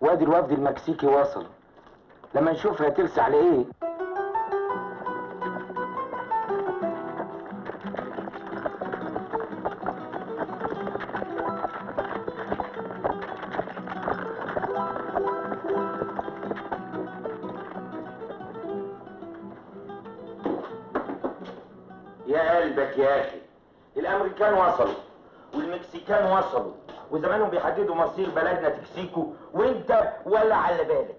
وادي الوفد المكسيكي وصل لما نشوف هترسى على ايه يا قلبك يا اخي الامريكان وصلوا والمكسيكان وصلوا وزمانهم بيحددوا مصير بلدنا تكسيكو وانت ولا على بالك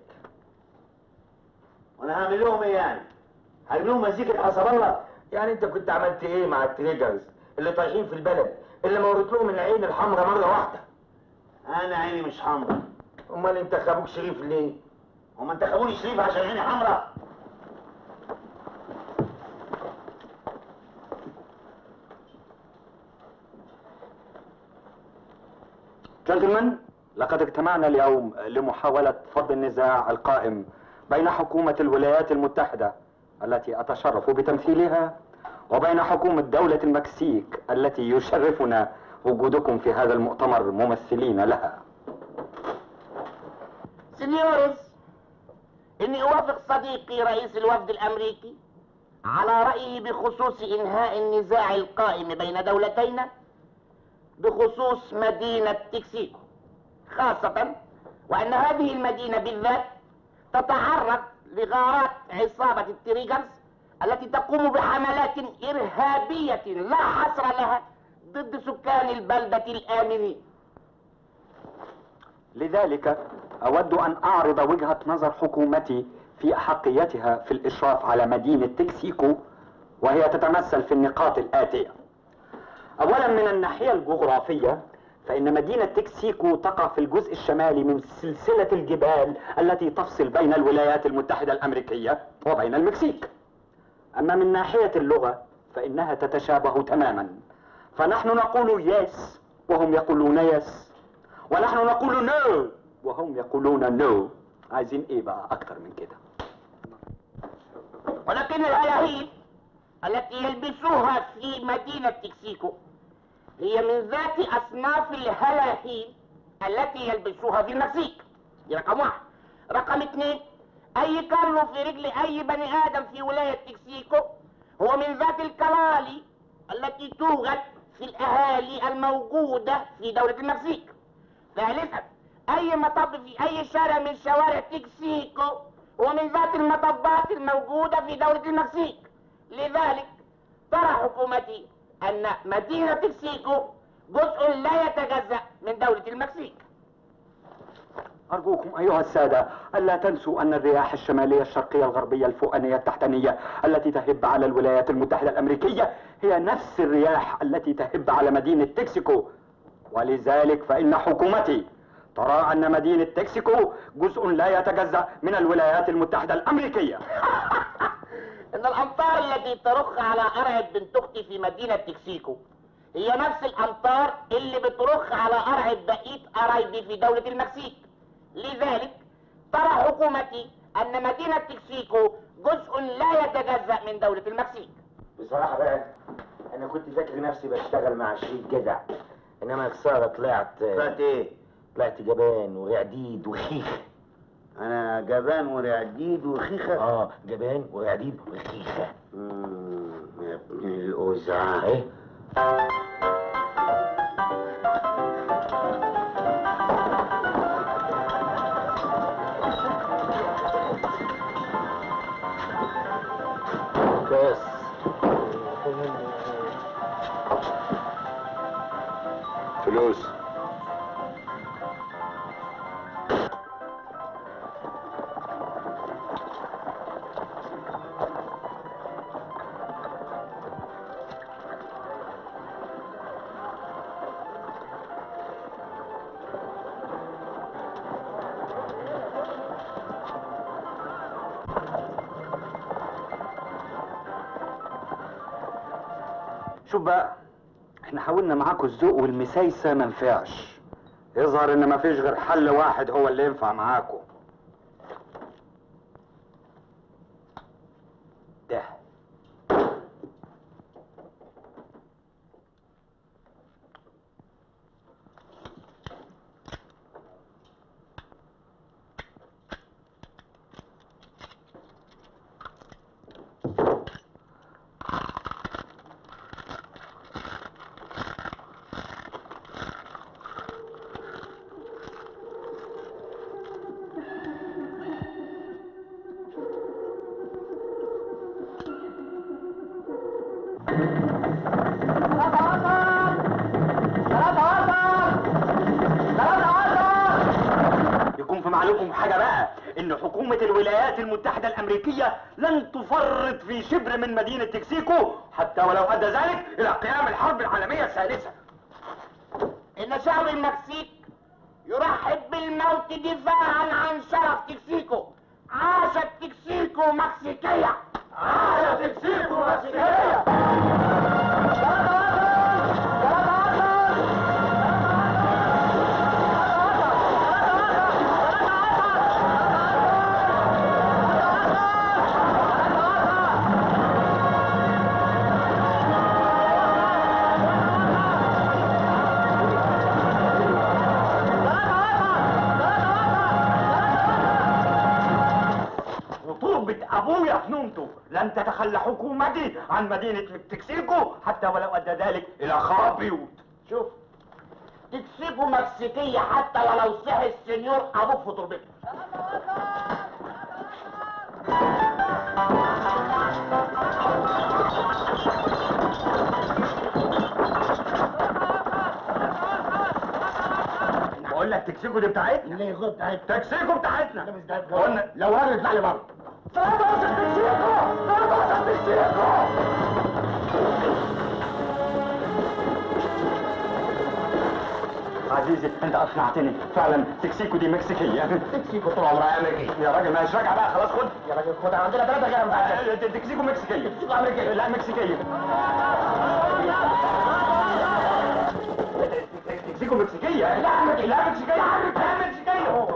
وانا هعمل لهم ايه يعني؟ هجيب لهم مزيكة حسب الله يعني انت كنت عملت ايه مع التريجرز اللي طايحين في البلد اللي مورت لهم العين الحمراء مره واحده انا عيني مش حمرا امال انتخبوك شريف ليه هما انتخبوني شريف عشان عيني حمرا جنتلمان لقد اجتمعنا اليوم لمحاولة فض النزاع القائم بين حكومة الولايات المتحدة التي أتشرف بتمثيلها وبين حكومة دولة المكسيك التي يشرفنا وجودكم في هذا المؤتمر ممثلين لها سينيورز اني اوافق صديقي رئيس الوفد الامريكي على رايه بخصوص انهاء النزاع القائم بين دولتينا بخصوص مدينه تكسيكو خاصه وان هذه المدينه بالذات تتعرض لغارات عصابه التريجرز التي تقوم بحملات ارهابيه لا حصر لها ضد سكان البلده الامنين لذلك أود أن أعرض وجهة نظر حكومتي في أحقيتها في الإشراف على مدينة تكسيكو وهي تتمثل في النقاط الآتية أولا من الناحية الجغرافية فإن مدينة تكسيكو تقع في الجزء الشمالي من سلسلة الجبال التي تفصل بين الولايات المتحدة الأمريكية وبين المكسيك أما من ناحية اللغة فإنها تتشابه تماما فنحن نقول يس وهم يقولون يس ونحن نقول نو وهم يقولون نو عايزين ايه بقى اكتر من كده ولكن الهلاهيل التي يلبسوها في مدينة تكسيكو هي من ذات أصناف الهلاهيل التي يلبسوها في المكسيك دي رقم واحد رقم اثنين أي كارلو في رجل أي بني آدم في ولاية تكسيكو هو من ذات الكلالي التي توجد في الأهالي الموجودة في دولة المكسيك ثالثا اي مطب في اي شارع من شوارع تكسيكو هو من ذات المطبات الموجودة في دولة المكسيك لذلك ترى حكومتي ان مدينة تكسيكو جزء لا يتجزأ من دولة المكسيك أرجوكم أيها السادة ألا تنسوا أن الرياح الشمالية الشرقية الغربية الفوقانية التحتانية التي تهب على الولايات المتحدة الأمريكية هي نفس الرياح التي تهب على مدينة تكسيكو ولذلك فإن حكومتي ترى أن مدينة تكسيكو جزء لا يتجزأ من الولايات المتحدة الأمريكية ان الامطار التي ترخ على قرعة بنت اختي في مدينة تكسيكو هي نفس الامطار اللي بترخ على قرعة بقية قرايبي في دولة المكسيك لذلك ترى حكومتي ان مدينة تكسيكو جزء لا يتجزأ من دولة المكسيك بصراحه بقى انا كنت فاكر نفسي بشتغل مع شريك جدع انما خساره طلعت طلعت ايه؟ طلعت جبان ورعديد وخيخ انا جبان ورعديد وخيخة اه جبان ورعديد وخيخه مم، يا ابن الأوزعة ايه كاس فلوس شوف بقى احنا حاولنا معاكم الذوق والمسايسة ما نفعش يظهر ان ما فيش غير حل واحد هو اللي ينفع معاكم ده لكم حاجة بقى إن حكومة الولايات المتحدة الأمريكية لن تفرط في شبر من مدينة تكسيكو حتى ولو أدى ذلك إلى قيام الحرب العالمية الثالثة ان شعب المكسيك يرحب بالموت دفاعا عن شرف تكسيكو عاشت تكسيكو مكسيكية عاشت تكسيكو مكسيكية وتربة أبويا في نومته لن تتخلى حكومتي عن مدينة تكسيكو حتى ولو أدى ذلك إلى خراب بيوت شوف تكسيكو مكسيكية حتى ولو صحي السنيور ابوك في تربته بقول لك تكسيكو دي بتاعتنا ليه غلط بتاعتنا تكسيكو بتاعتنا ده مش بتاعتنا قلنا لو هرب يطلع لي بره عزيزي انت اقنعتني فعلا تكسيكو دي مكسيكيه تكسيكو طول عمرها امريكي يا راجل مش راجع بقى خلاص خد يا راجل خدها عندنا ثلاثة غير مساعدة آه، تكسيكو مكسيكيه تكسيكو امريكية لا مكسيكيه تكسيكو مكسيكيه لا مكسيكيه لا مكسيكيه لا مكسيكيه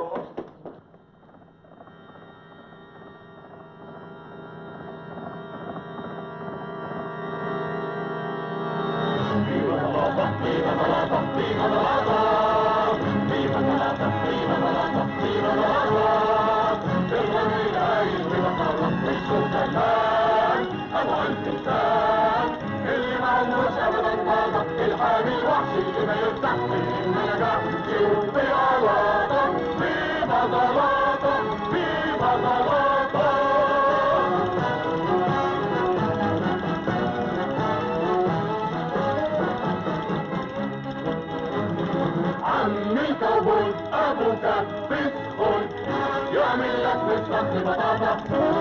عمي كوبوي ابوك بيدخل يعمل لك بالشط بطاطا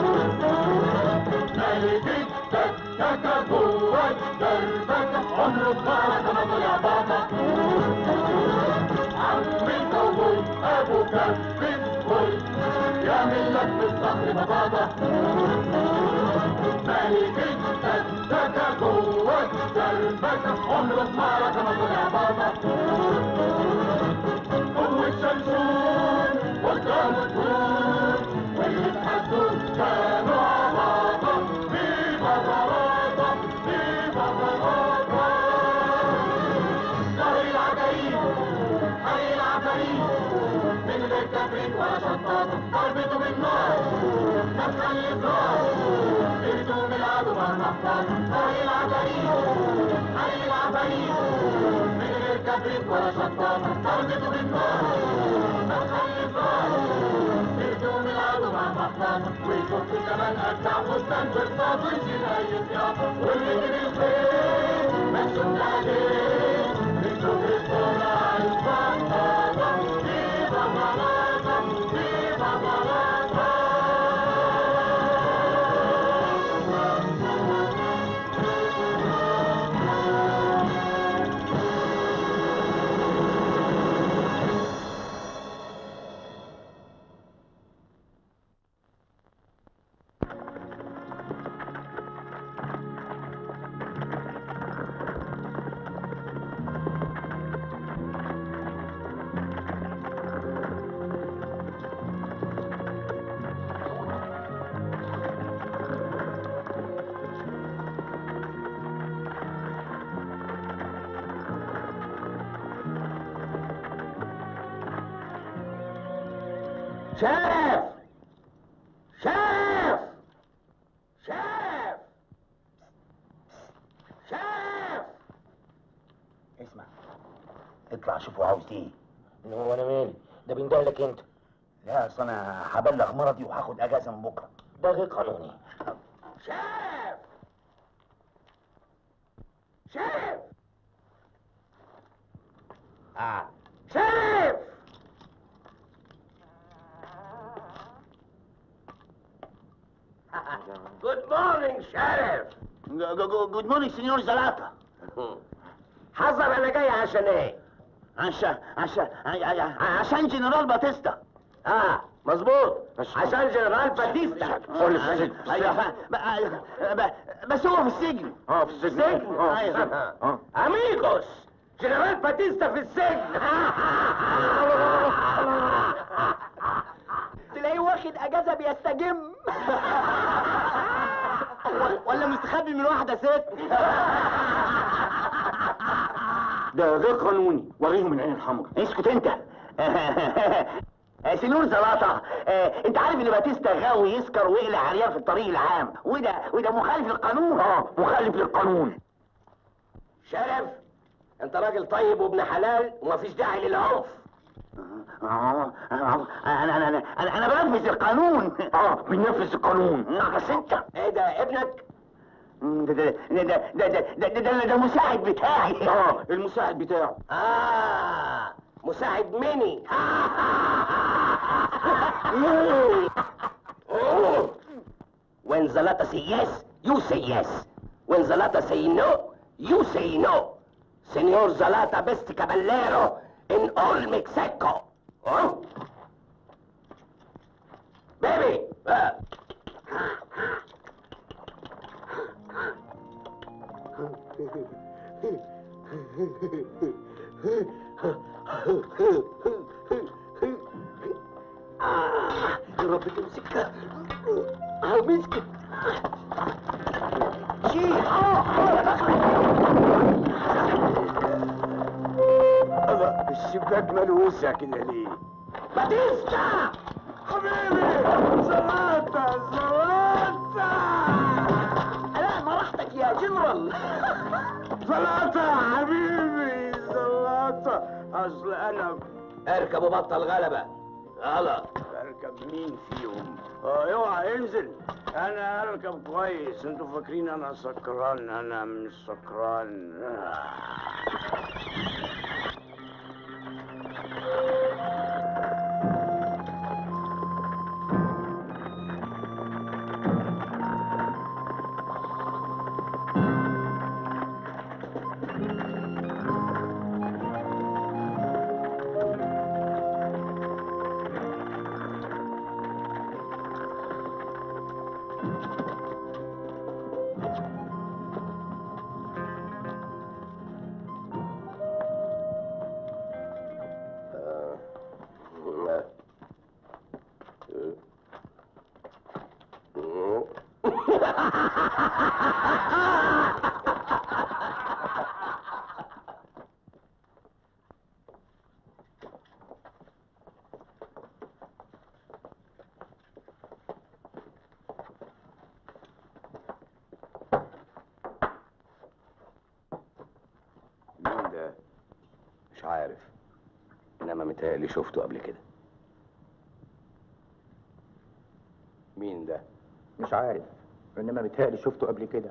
ملك التكتكة جوه الدربكة عمره بخارج ما طلع باطا عمي كوبوي ابوك بيدخل يعمل لك بالصخر بطاطا ملك التكتكة جوه الدربكة عمره بخارج ما طلع باطا هو الشمسون والكام الطول واللي اتحدوا كانوا عباطة في بطلاطة في بطلاطة ظهر العجاريب حي العفاريت من غير تفريط ولا شطاطة ضربته بالنار ما تخلي فرار بهدوم العدو مع المحفظة ظهر العجاريب حي العفاريت من غير كبريت ولا شطاطة ضربته بالنار ما تخلي فرار بهدوم العدو مع المحفظة ويشوف كمان أجدع فستان بالصاد ويشيل أي سياقة واللي بالخير مكسوم عليه بنشوف الصورة الفضاضة في بطلاطة في بطلاطة شاف شاف شاف شاف اسمع اطلع شوف هو عاوز ايه هو انا مالي ده بيندهلك لك انت لا اصل انا هبلغ مرضي وهاخد اجازه من بكره ده غير قانوني شاف شاف اه شاف شرف جود مورنينج سينيور زلاطة حذر انا جاي عشان ايه عشان عشان عشان جنرال باتيستا اه مظبوط عشان جنرال باتيستا قول في السجن ايوه ب- ب- بس هو في السجن اه في السجن السجن. آه. أيوة. آه. اميغوس جنرال باتيستا في السجن تلاقيه واخد اجازه بيستجم ولا مستخبي من واحده ست ده غير قانوني وريهم من عين الحمر اسكت انت آه، سينور زلاطة آه، انت عارف ان باتيستا غاوي يسكر ويقلع عريان في الطريق العام وده وده مخالف للقانون اه مخالف للقانون شرف انت راجل طيب وابن حلال ومفيش داعي للعنف آه، آه، انا انا انا انا انا بنفذ القانون اه بينفذ القانون آه، بس انت ايه ده ابنك ده ده ده ده ده ده ده ده ده ده المساعد بتاعي اه المساعد بتاعه اه مساعد ميني When Zalata say yes, you say yes. When Zalata say no, you say no. Señor Zalata, best caballero in all Mexico. Huh? Baby! Uh, آه، يا رب تمسكها همسكك شيل الشباك ملوسة كده ليه باتيستا حبيبي زلاطة زلاطة لا ما راحتك يا جنرال زلاطة حبيبي زلاطة اصل انا اركب وبطل غلبة غلط اركب مين فيهم اه اوعى انزل انا اركب كويس انتوا فاكرين انا سكران انا مش سكران مين ده؟ مش عارف انما متهيألي شفته قبل كده مين ده؟ مش عارف انما متهيألي شفته قبل كده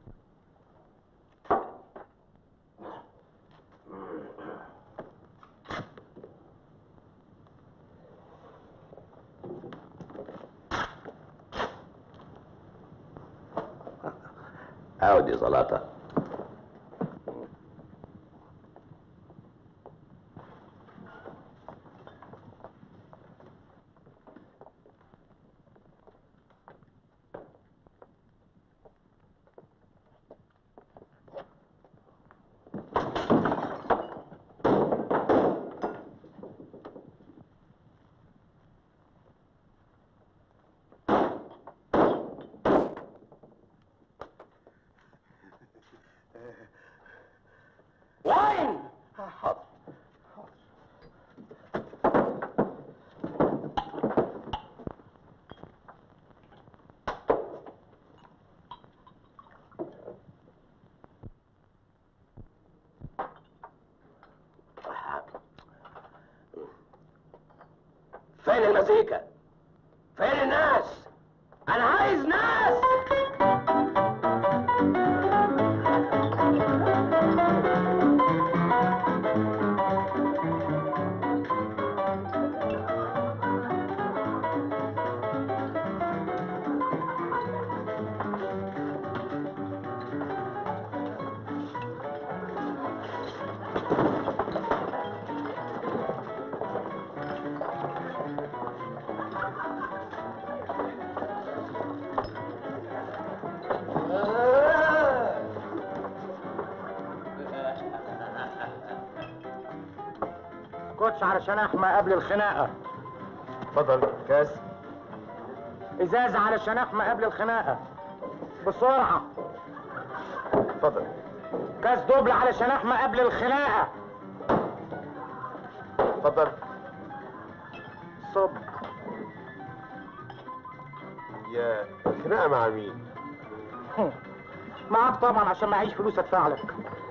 عودي زلاطة وين فين المزيكا فين الناس انا عايز ناس كوتش علشان احمى قبل الخناقه اتفضل كاس ازازه علشان احمى قبل الخناقه بسرعه اتفضل كاس دوبل علشان احمى قبل الخناقه اتفضل صب يا خناقه مع مين معاك طبعا عشان معيش فلوس ادفع لك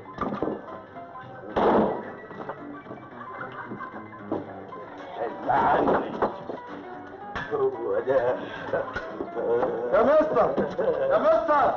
هو ده يا مستر يا مستر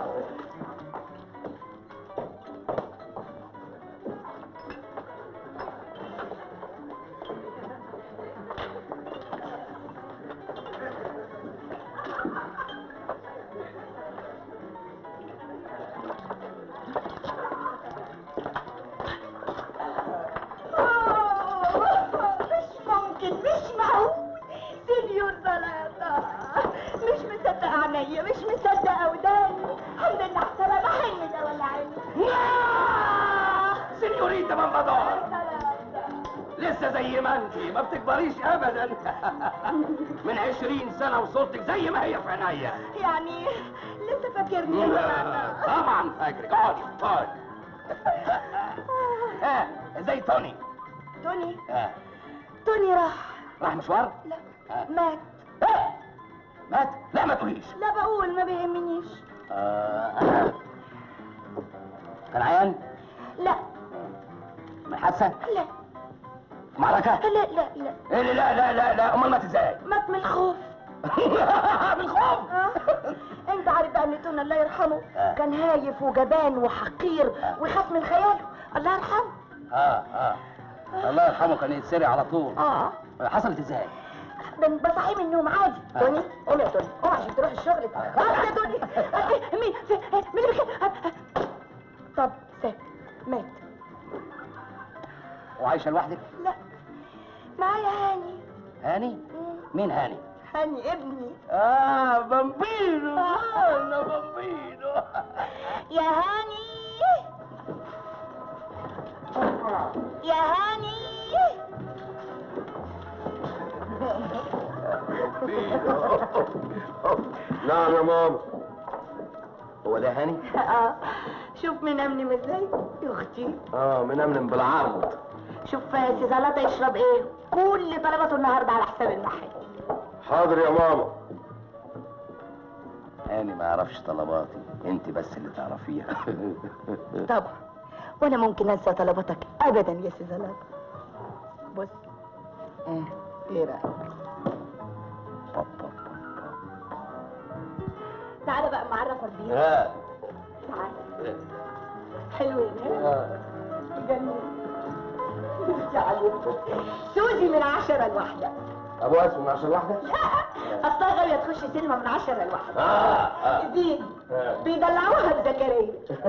مش ممكن مش معقول سينيور ثلاثة مش مصدقة عينيا مش مصدقة وداني الحمد لله على السلامة حن ده ولا عين سينيوريتا منفضار لسه زي ما انت ما بتكبريش ابدا من عشرين سنة وصورتك زي ما هي في عينيا يعني لسه فاكرني يا ثلاثة طبعا فاكرك اقعدي اقعدي ها زي توني توني ها توني راح راح مشوار لا مات ها مات لا ما تقوليش لا بقول ما بيهمنيش آه. كان عيان لا من حادثة لا معركة لا لا لا إيه لا لا لا لا امال مات ازاي مات من الخوف بالخوف آه. انت عارف بقى ان تونا الله يرحمه آه. كان هايف وجبان وحقير ويخاف من خياله الله يرحمه اه اه الله يرحمه كان يتسرع على طول اه حصلت ازاي؟ ده أنا بصحيه من النوم عادي آه. توني قوم يا توني قوم عشان تروح الشغل خلاص يا توني آه، مين في- آه، مين اللي بيك- آه، آه. طب سات مات وعايشه لوحدك؟ لا معايا هاني هاني؟ مم. مين هاني؟ هاني ابني اه بامبينو انا بامبينو يا هاني يا هاني نعم يا ماما هو ده هاني؟ اه شوف منمنم ازاي يا اختي اه منمنم بالعرض شوف سيزالاتة يشرب ايه كل طلباته النهارده على حساب المحل حاضر يا ماما هاني ما يعرفش طلباتي انت بس اللي تعرفيها طبعا وانا ممكن انسى طلباتك ابدا يا سيزالاتة بص اه ايه رايك بابا تعالى بقى معرفك بيه ها تعالى حلوين ها جميل نفسي عليك سوزي من عشرة لواحدة ابو اسمه عشان واحده لا اصلها غاوية تخش سينما من عشرة لواحدة اه اه دي بيدلعوها بزكريا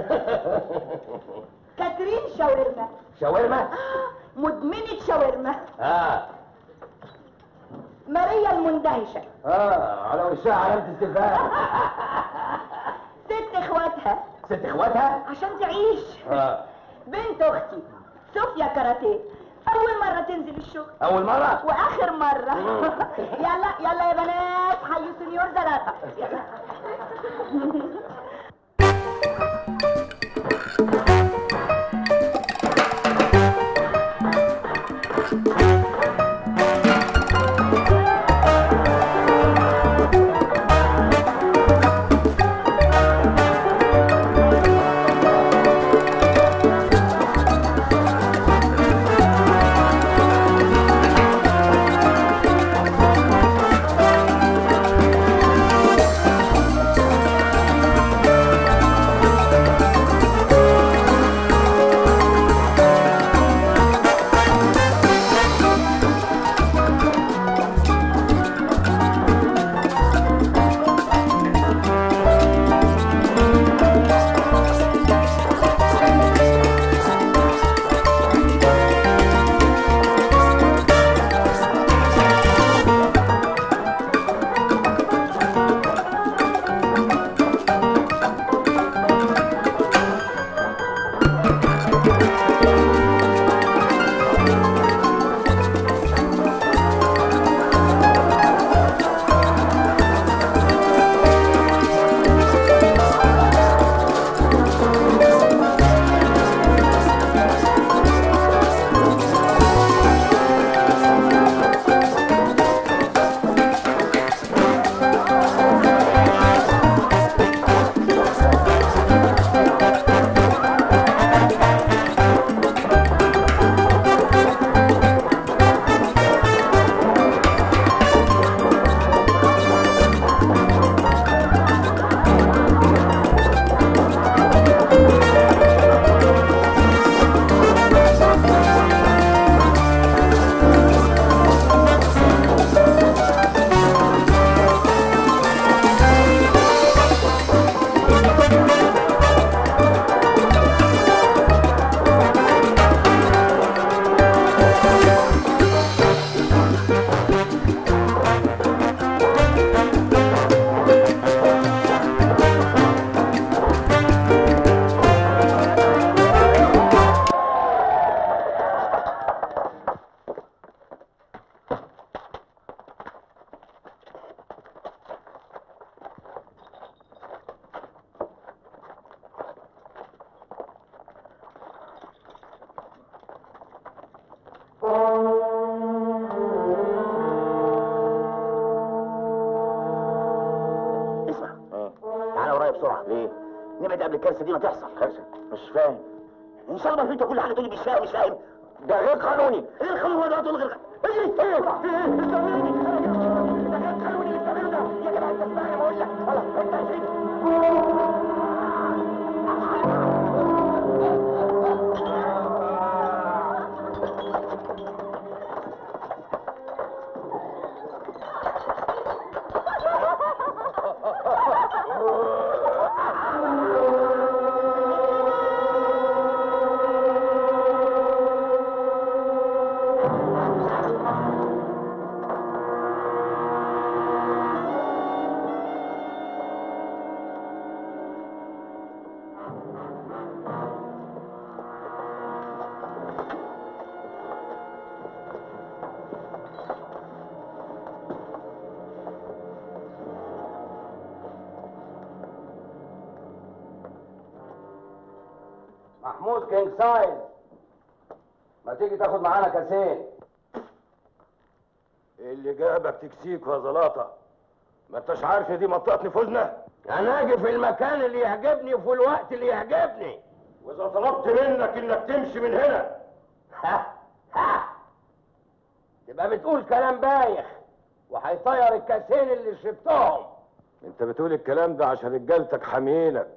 كاترين شاورما شاورما آه، مدمنة شاورما اه ماريا المندهشة اه على وشها علامه استفهام ست اخواتها ست اخواتها عشان تعيش اه بنت اختي صوفيا كاراتيه اول مرة تنزل الشغل اول مره واخر مرة يلا يلا يا بنات حيوا سنيور زلاطة اسمع تعالى ورايا بسرعه ليه؟ نبعد قبل الكارثه دي ما تحصل كارثه مش فاهم ان شاء الله ما في انت كل حاجه تقولي مش فاهم مش فاهم ده غير قانوني غير قانوني ده تقول غير اجري ايه في ايه استنوني ده غير قانوني اللي بتعمله ده يا جماعه انت اسمعني بقول لك خلاص انت اجري محمود كينج سايز ما تيجي تاخد معانا كاسين اللي جابك تكسيك يا زلاطه ما انتش عارف دي منطقه نفوذنا انا اجي في المكان اللي يعجبني وفي الوقت اللي يعجبني واذا طلبت منك انك تمشي من هنا ها ها تبقى بتقول كلام بايخ وهيطير الكاسين اللي شربتهم انت بتقول الكلام ده عشان رجالتك حامينك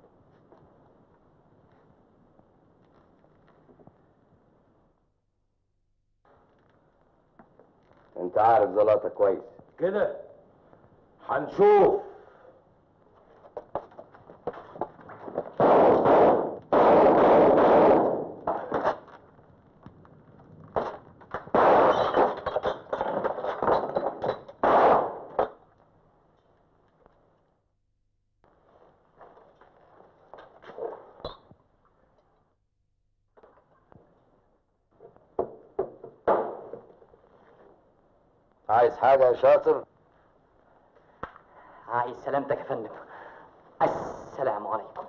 انت عارف زلاطة كويس كده هنشوف عايز حاجة يا شاطر عايز سلامتك يا فندم السلام عليكم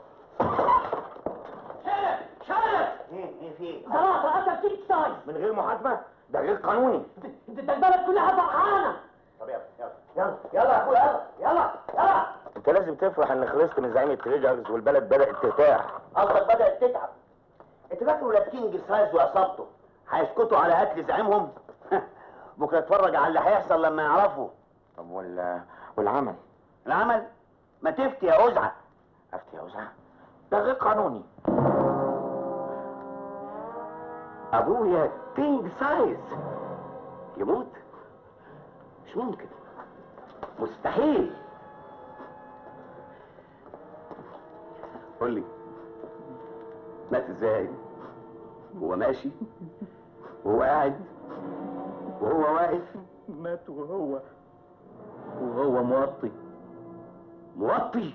ايه ايه في ايه؟ زلاطة قتل كيك سايز من غير محاكمه ده غير قانوني ده ده البلد كلها فرحانة طب يلا يلا يلا يلا يا اخويا يلا يلا يلا انت لازم تفرح ان خلصت من زعيم التريجرز والبلد بدات ترتاح قصدك بدأت تتعب انت فاكر ولاد كينج سايز وعصابته هيسكتوا على قتل زعيمهم؟ بكره اتفرج على اللي هيحصل لما يعرفوا طب وال والعمل العمل ما تفتي يا أزعة افتي يا وزع ده غير قانوني ابويا كينج سايز يموت مش ممكن مستحيل قول لي مات ازاي هو ماشي وهو قاعد وهو واقف مات وهو وهو موطي موطي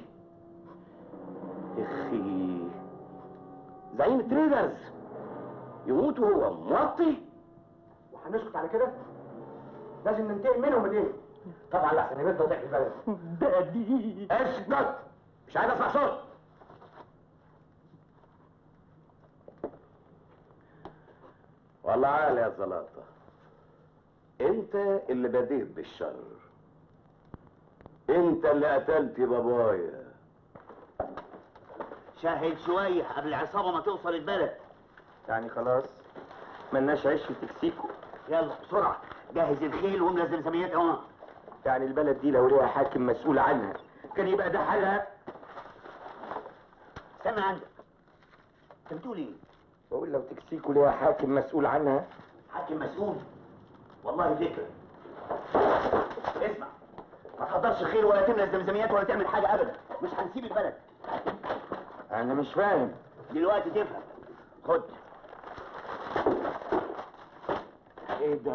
اخي زعيم التريدرز يموت وهو موطي وهنسكت على كده لازم ننتقم منهم الايه طبعا لا عشان يبدا ضحك البلد ده دي اسكت مش عايز اسمع صوت والله عال يا زلاطة انت اللي بديت بالشر انت اللي قتلت بابايا شاهد شوية قبل العصابة ما توصل البلد يعني خلاص ملناش عيش في تكسيكو يلا بسرعة جهز الخيل واملى الزمزميات اهو يعني البلد دي لو ليها حاكم مسؤول عنها كان يبقى ده حالها استنى عندك انت بتقول ايه؟ بقول لو تكسيكو ليها حاكم مسؤول عنها حاكم مسؤول والله فكرة اسمع ما تحضرش خير ولا تملى الزمزميات ولا تعمل حاجة ابدا مش هنسيب البلد انا مش فاهم دلوقتي تفهم خد ايه ده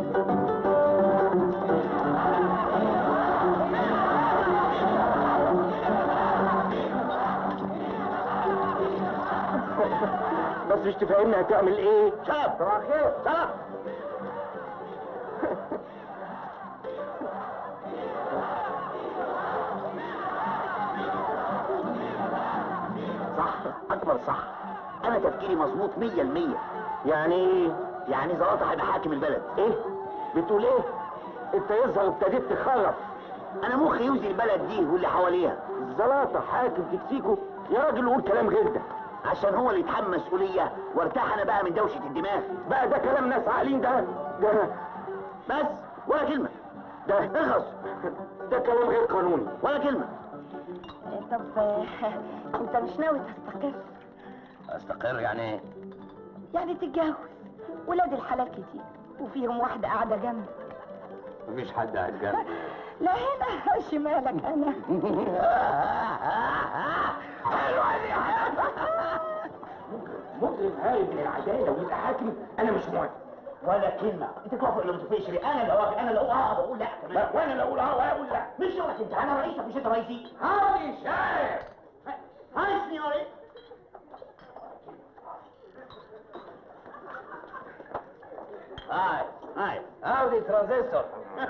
بس مش تفهمني هتعمل ايه شاب صباح الخير سلام صح اكبر صح انا تفكيري مظبوط مية المية يعني ايه يعني زلاطه هيبقى حاكم البلد ايه بتقول ايه انت يظهر ابتديت تخرف انا مخي يوزي البلد دي واللي حواليها زلاطه حاكم تكسيكو يا راجل قول كلام غير ده عشان هو اللي يتحمل مسؤوليه وارتاح انا بقى من دوشه الدماغ بقى ده كلام ناس عاقلين ده ده بس ولا كلمه ده اخلص ده كلام غير قانوني ولا كلمه طب آه، انت مش ناوي تستقر استقر يعني ايه؟ يعني تتجوز ولاد الحلال كتير وفيهم واحدة قاعدة جنبك مفيش حد قاعد جنبي لا هنا شمالك انا حلوه دي مجرم هايب من العداله ويبقى حاكم انا مش موافق ولا كلمه انت توافق ولا ما توافقش ليه انا اللي اوافق انا اللي اقول اه بقول لا كمان وانا اللي اقول اه واقول لا مش شغلك انت انا رئيسك مش انت رئيسي هاي شايف هاي سنيوري هاي هاي هاودي ترانزستور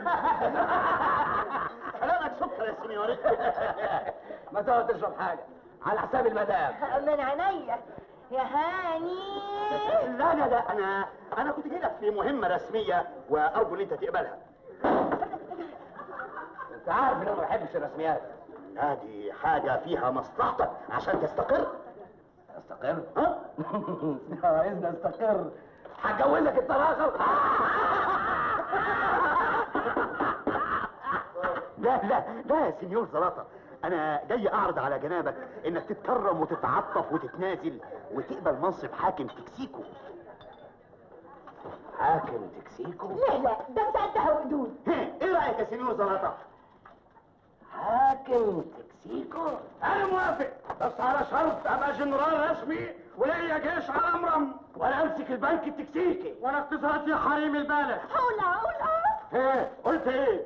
كلامك سكر يا سنيوري ما تقعد تشرب حاجه على حساب المدام من عينيا يا هاني لا لا لا انا انا كنت جاي لك في مهمه رسميه وارجو ان انت تقبلها انت عارف ان انا ما بحبش الرسميات هذه حاجه فيها مصلحتك عشان تستقر استقر ها عايزني استقر هتجوزك الطلاقه لا لا لا يا سنيور زلاطة أنا جاي أعرض على جنابك إنك تتكرم وتتعطف وتتنازل وتقبل منصب حاكم تكسيكو حاكم تكسيكو لا لا ده انت قدها وقدود ها، إيه رأيك يا سنيور زلاطة؟ حاكم تكسيكو انا موافق بس على شرط ابقى جنرال رسمي وليا جيش على امرم وانا امسك البنك التكسيكي وانا اقتصادي حريم البلد حول حول ايه قلت ايه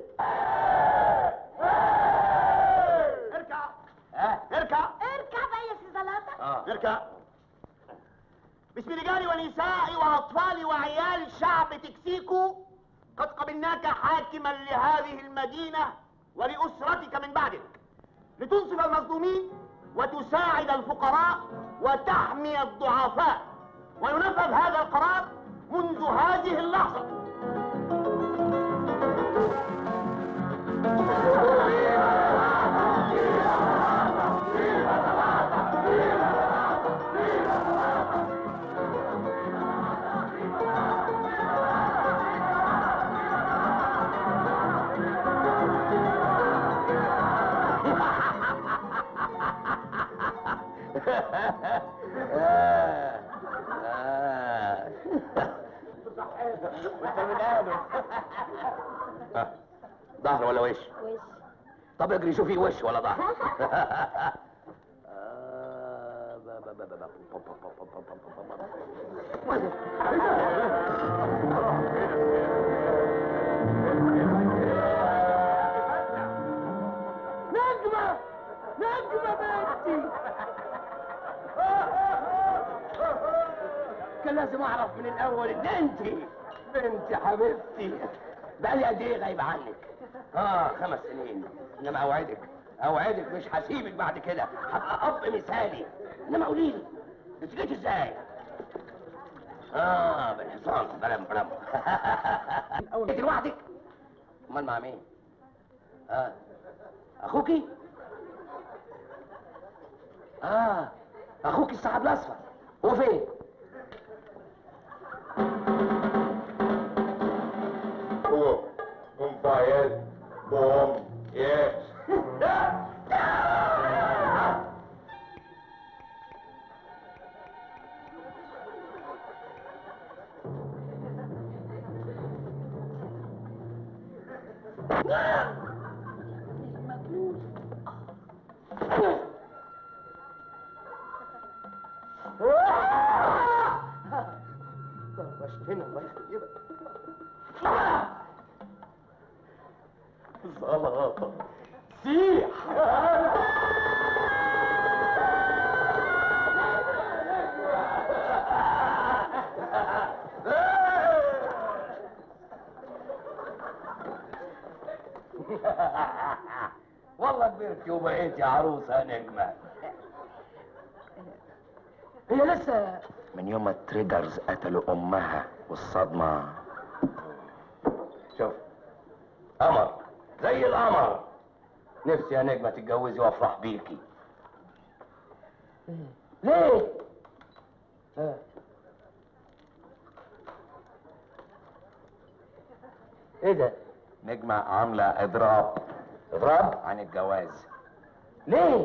اركع ها اركع اركع بقى يا سي زلاطة اه اركع باسم رجالي ونسائي وأطفالي وعيال شعب تكسيكو قد قبلناك حاكما لهذه المدينة ولأسرتك من بعدك لتنصف المظلومين وتساعد الفقراء وتحمي الضعفاء وينفذ هذا القرار منذ هذه اللحظة وانت من اهله ظهر ولا وش؟ وش طب اجري شوفي وش ولا ظهر آه، با- با- با- با- با- با- با- با- با- با- با- با- با- نجمة نجمة بنتي كان لازم اعرف من الاول ان انت بنتي حبيبتي بقالي قد ايه غايبه عنك اه خمس سنين انما اوعدك اوعدك مش هسيبك بعد كده هبقى اب مثالي انما قولي لي انت جيت ازاي اه بالحصان بلم بلم انت لوحدك امال مع مين اه اخوكي اه اخوكي الصاحب الاصفر هو فين هو ممتاز بوم يس طرشتنا الله يخيبك زلاطة سيح والله كبرتي وبقيتي عروسة نجمة هي لسه من يوم ما التريجرز قتلوا امها والصدمة شوف قمر زي القمر نفسي يا نجمة تتجوزي وافرح بيكي ليه؟ آه. ايه ده؟ نجمة عاملة إضراب اضراب؟ عن الجواز ليه؟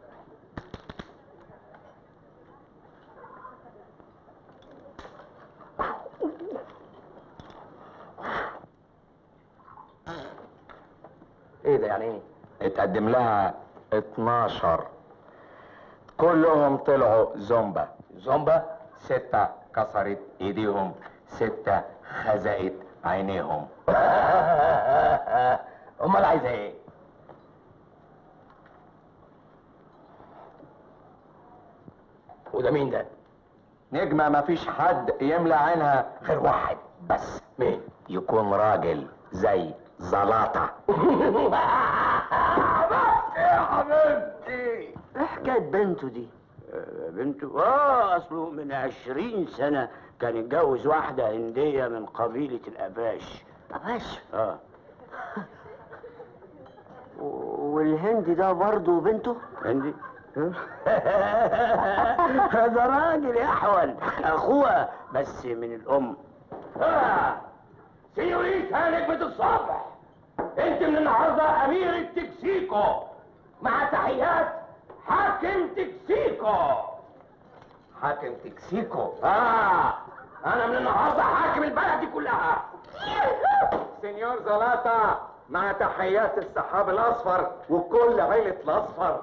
ايه ده يعني ايه؟ اتقدم لها 12 كلهم طلعوا زومبا زومبا؟ ستة كسرت ايديهم ستة خزقت عينيهم امال عايزه ايه؟ وده مين ده؟ نجمة مفيش حد يملى عينها غير واحد بس مين؟ يكون راجل زي زلاطة يا حبيبتي ايه حكايه بنته دي؟ بنته اه اصله من عشرين سنة كان اتجوز واحدة هندية من قبيلة الأباش أباش اه والهندي ده برضه بنته هندي هذا راجل يا احول اخوها بس من الام آه. سيوريتا نجمة الصبح انت من النهارده امير التكسيكو مع تحيات حاكم تكسيكو حاكم تكسيكو اه انا من النهارده حاكم البلد دي كلها سنيور زلاطة مع تحيات السحاب الأصفر وكل عيلة الأصفر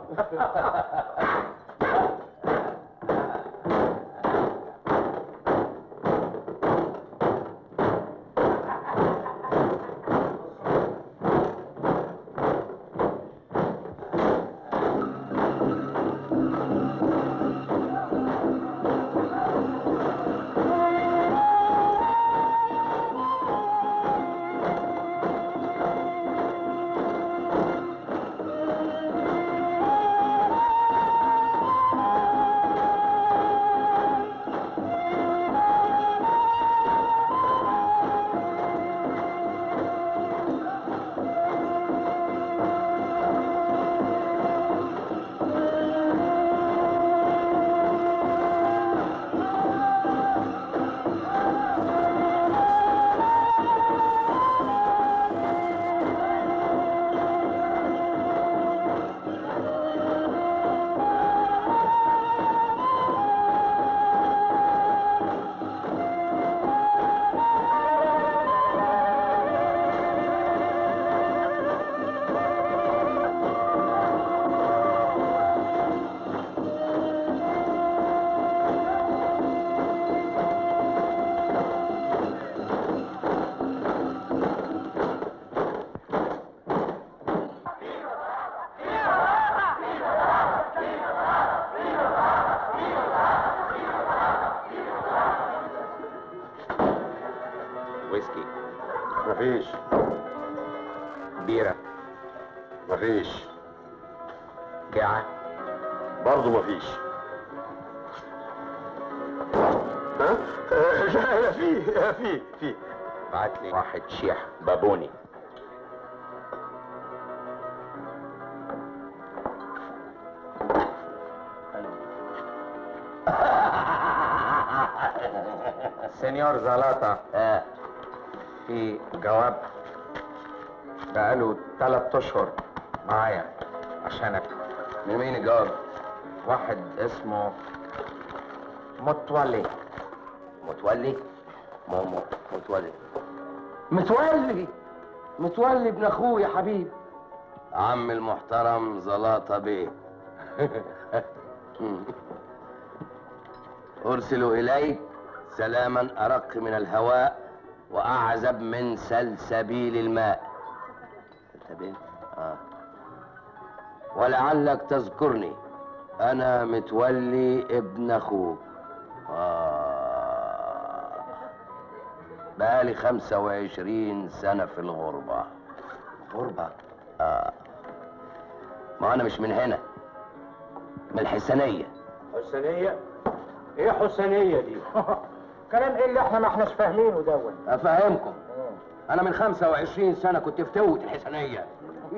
ويسكي مفيش بيرة مفيش جعة برضه مفيش ها؟ آه، لا لا في في في بعت لي واحد شيح بابوني سنيور زلاطة آه. في جواب بقاله ثلاث اشهر معايا عشانك من مين الجواب؟ واحد اسمه متولي متولي؟ ماما متولي متولي متولي ابن اخوه يا حبيبي عم المحترم زلاطة بيه أرسل إليك سلاما أرق من الهواء وأعزب من سلسبيل الماء سلسبيل؟ آه. ولعلك تذكرني أنا متولي ابن أخوك آه. بقالي خمسة وعشرين سنة في الغربة غربة؟ آه. ما أنا مش من هنا من الحسنية حسنية ايه حسنية دي كلام ايه اللي احنا ما احناش فاهمينه دون افهمكم انا من 25 سنه كنت في توة الحسنيه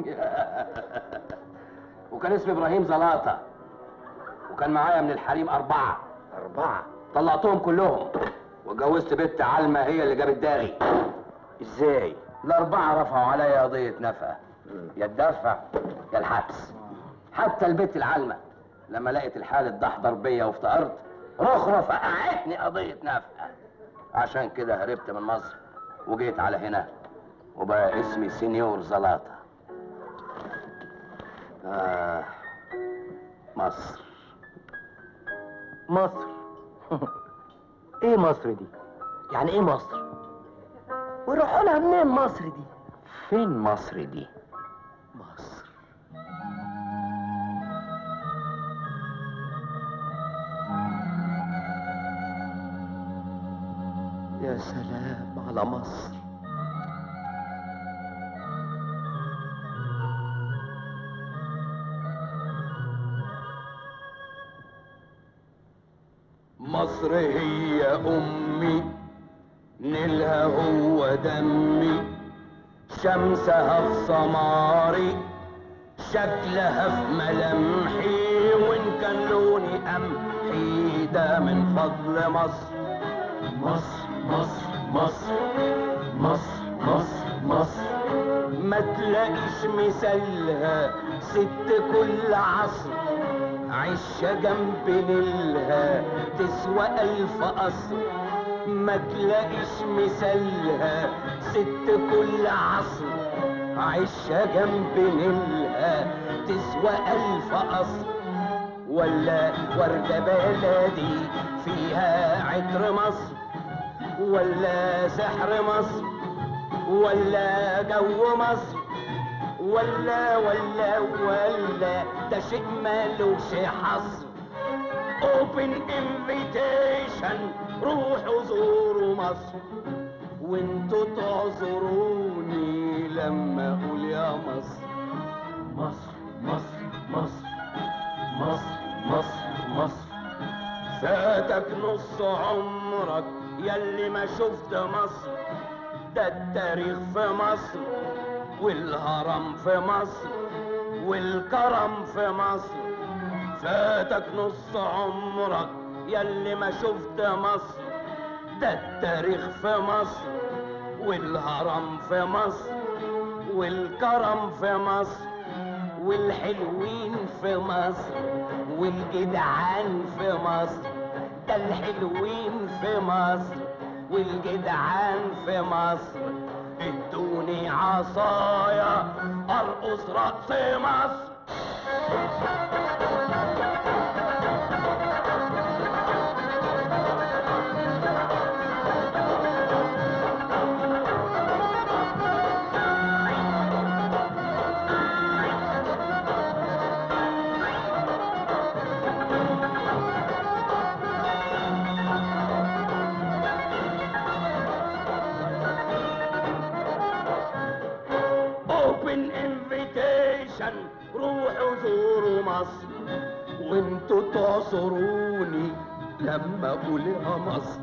وكان اسمي ابراهيم زلاطه وكان معايا من الحريم اربعه أربعة طلعتهم كلهم واتجوزت بنت علمة هي اللي جابت داغي ازاي؟ الأربعة رفعوا عليا قضية نفقة يا الدفع يا الحبس حتى البنت العلمة لما لقيت الحال اتدحضر بيا وافتقرت رخرة فقعتني قضية نفقة عشان كده هربت من مصر وجيت على هنا وبقى اسمي سينيور زلاطة آه مصر مصر ايه مصر دي يعني ايه مصر ويروحوا لها منين مصر دي فين مصر دي؟ مصر يا سلام على مصر مصر هي أمي نيلها هو دمي شمسها في سماري شكلها في ملامحي وإن كان لوني قمحي ده من فضل مصر مصر مصر مصر مصر مصر مصر ما تلاقيش مثالها ست كل عصر عشة جنب نيلها تسوى ألف قصر ما تلاقيش مثالها ست كل عصر عشة جنب نيلها تسوى ألف قصر ولا وردة بلدي فيها عطر مصر ولا سحر مصر ولا جو مصر ولا ولا ولا ده شيء مالوش حصر اوبن انفيتيشن روحوا زوروا مصر وانتوا تعذروني لما اقول يا مصر مصر مصر مصر مصر مصر مصر فاتك نص عمرك ياللي ما شفت مصر ده التاريخ في مصر والهرم في مصر والكرم في مصر فاتك نص عمرك ياللي ما شفت مصر ده التاريخ في مصر والهرم في مصر والكرم في مصر والحلوين في مصر والجدعان في مصر ده الحلوين في مصر والجدعان في مصر ادوني عصايا ارقص رقص مصر اوبن انفيتيشن روحوا زوروا مصر وانتوا تعصروني لما اقول يا مصر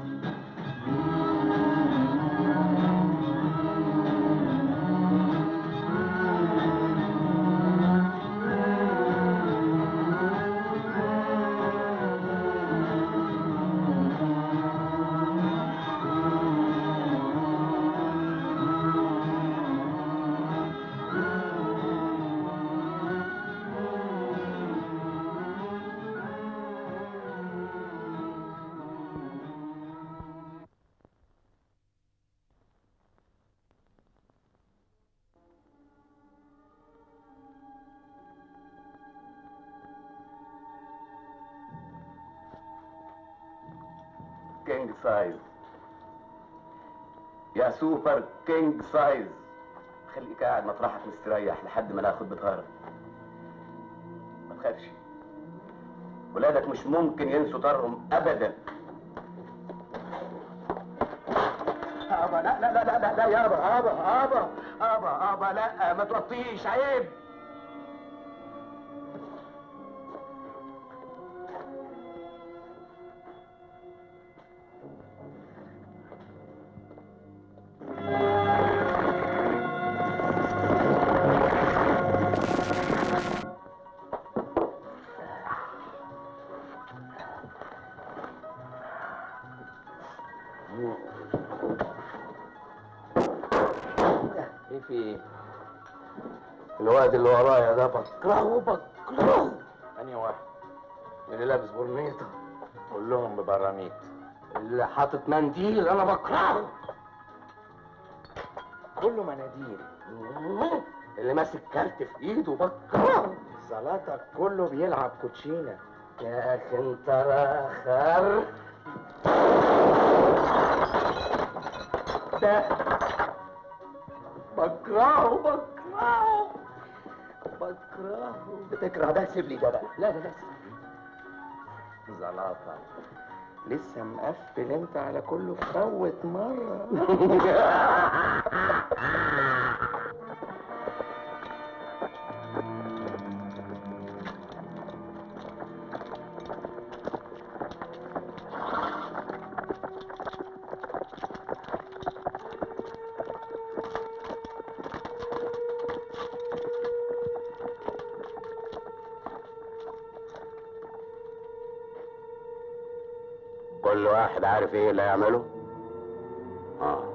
كينج سايز يا سوبر كينج سايز خليك قاعد مطرحك مستريح لحد ما ناخد بطارك ما تخافش ولادك مش ممكن ينسوا طارهم ابدا ابا لا لا لا لا لا, لا يابا ابا ابا ابا ابا لا ما توطيش عيب ايه في ايه؟ الواد اللي ورايا ده بكرهه بكرهه انهي واحد اللي لابس برنيطه كلهم ببراميط اللي حاطط منديل انا بكرهه كله مناديل اللي ماسك كارت في ايده بكرهه زلاتك كله بيلعب كوتشينه يا اخي انت راخر ده بكرهه بكرهه بكرهه بتكره ده سيب لي ده بقى لا ده ده زلاطة لسه مقفل انت على كله فوت مرة كل واحد عارف ايه اللي هيعمله اه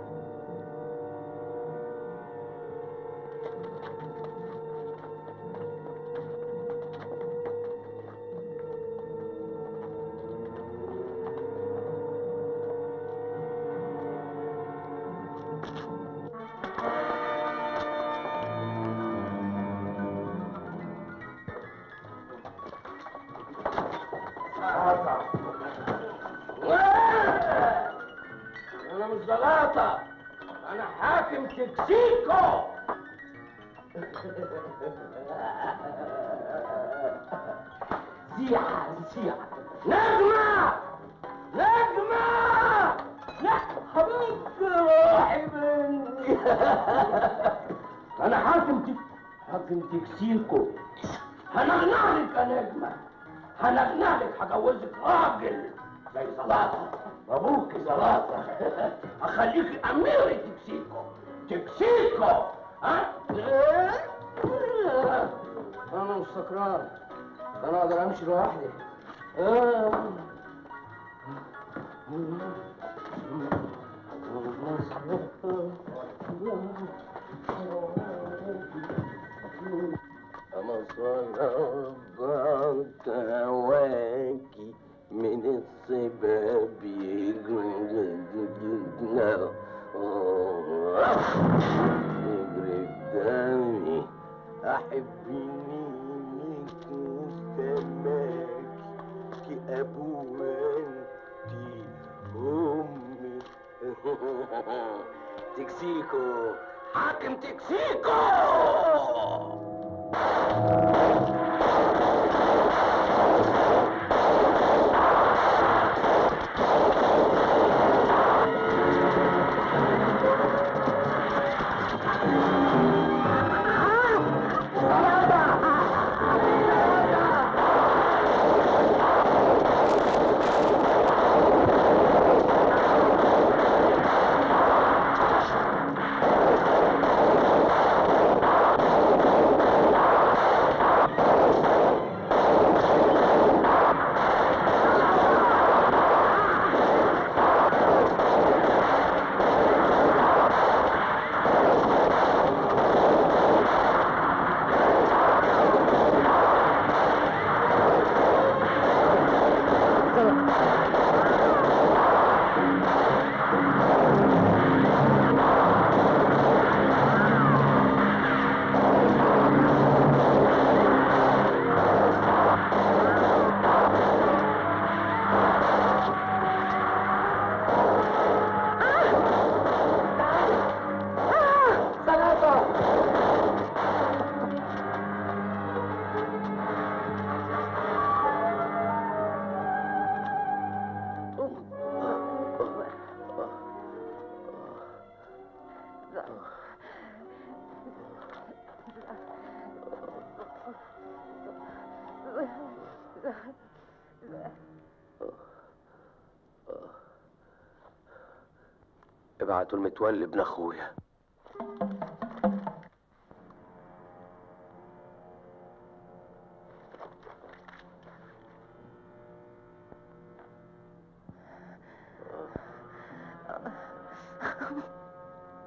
انا مش زلاطة انا حاكم تكسيكو زيعة زيعة نجمة نجمة لا حبيبتي روحي مني انا حاكم تك... حاكم تكسيكو هنغنى لك يا نجمة هنغنى لك هجوزك راجل زي زلاطة ابوك زلاطة اخليك اميرة تكسيكو تكسيكو ها انا مش سكران انا اقدر امشي لوحدي أنا صرفت هواكي من السباب يجري دمي أحبني ليك سماكي أبويا أنتي أمي تكسيكو حاكم تكسيكو ابعتوا المتولي ابن اخويا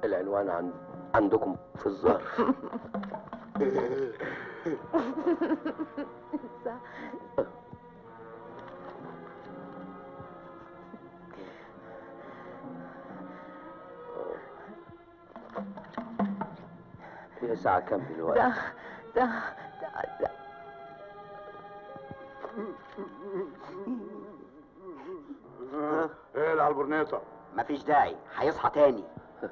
العنوان عن... عندكم في الظرف هي ساعة كام دلوقتي؟ ده ده ده ده ايه على البرنيطة مفيش داعي هيصحى تاني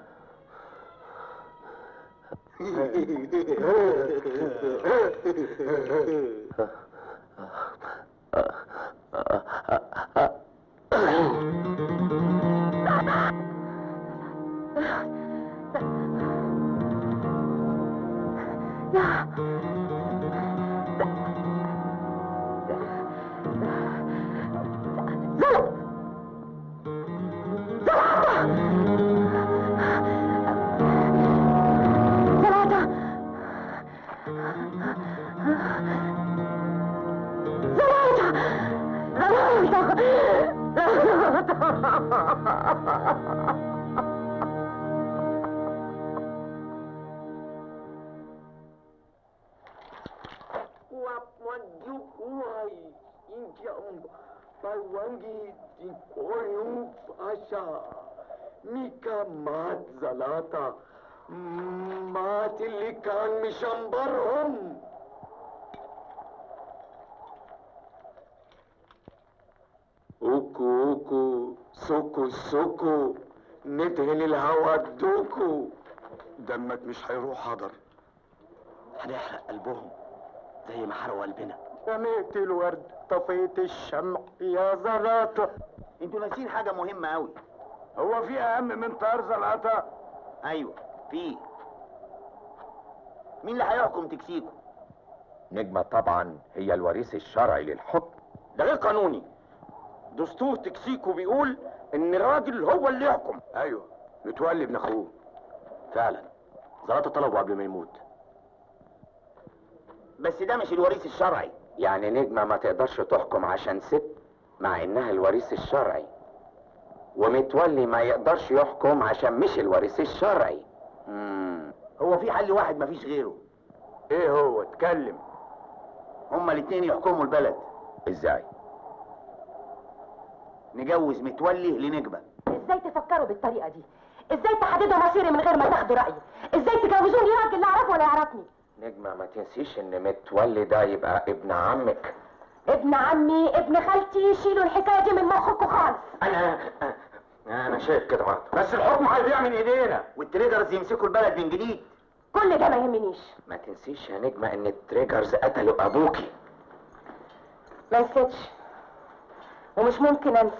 Wajukuai injam Bawangi dikoyum pasha Mika mat zalata Matilikan mishambarhum Uku uku سوكو سوكو ندهن الهوا دوكو دمك مش هيروح حاضر هنحرق قلبهم زي ما حرقوا قلبنا رميت الورد طفيت الشمع يا زلاطة انتوا ناسين حاجة مهمة قوي هو في اهم من طيار زلقطة ايوه في مين اللي هيحكم تكسيكو نجمة طبعا هي الوريث الشرعي للحكم ده غير قانوني دستور تكسيكو بيقول ان الراجل هو اللي يحكم ايوه متولي ابن اخوه فعلا زلاطة طلبه قبل ما يموت بس ده مش الوريث الشرعي يعني نجمة ما تقدرش تحكم عشان ست مع انها الوريث الشرعي ومتولي ما يقدرش يحكم عشان مش الوريث الشرعي مم. هو في حل واحد مفيش غيره ايه هو اتكلم هما الاتنين يحكموا البلد ازاي نجوز متولي لنجمة ازاي تفكروا بالطريقه دي ازاي تحددوا مصيري من غير ما تاخدوا رايي ازاي تجوزوني راجل لا اعرفه ولا يعرفني نجمة ما تنسيش ان متولي ده يبقى ابن عمك ابن عمي ابن خالتي شيلوا الحكايه دي من مخكم خالص انا انا شايف كده برضه بس الحكم هيضيع من ايدينا والتريدرز يمسكوا البلد من جديد كل ده ما يهمنيش ما تنسيش يا نجمة ان التريجرز قتلوا ابوكي ما نسيتش ومش ممكن انسى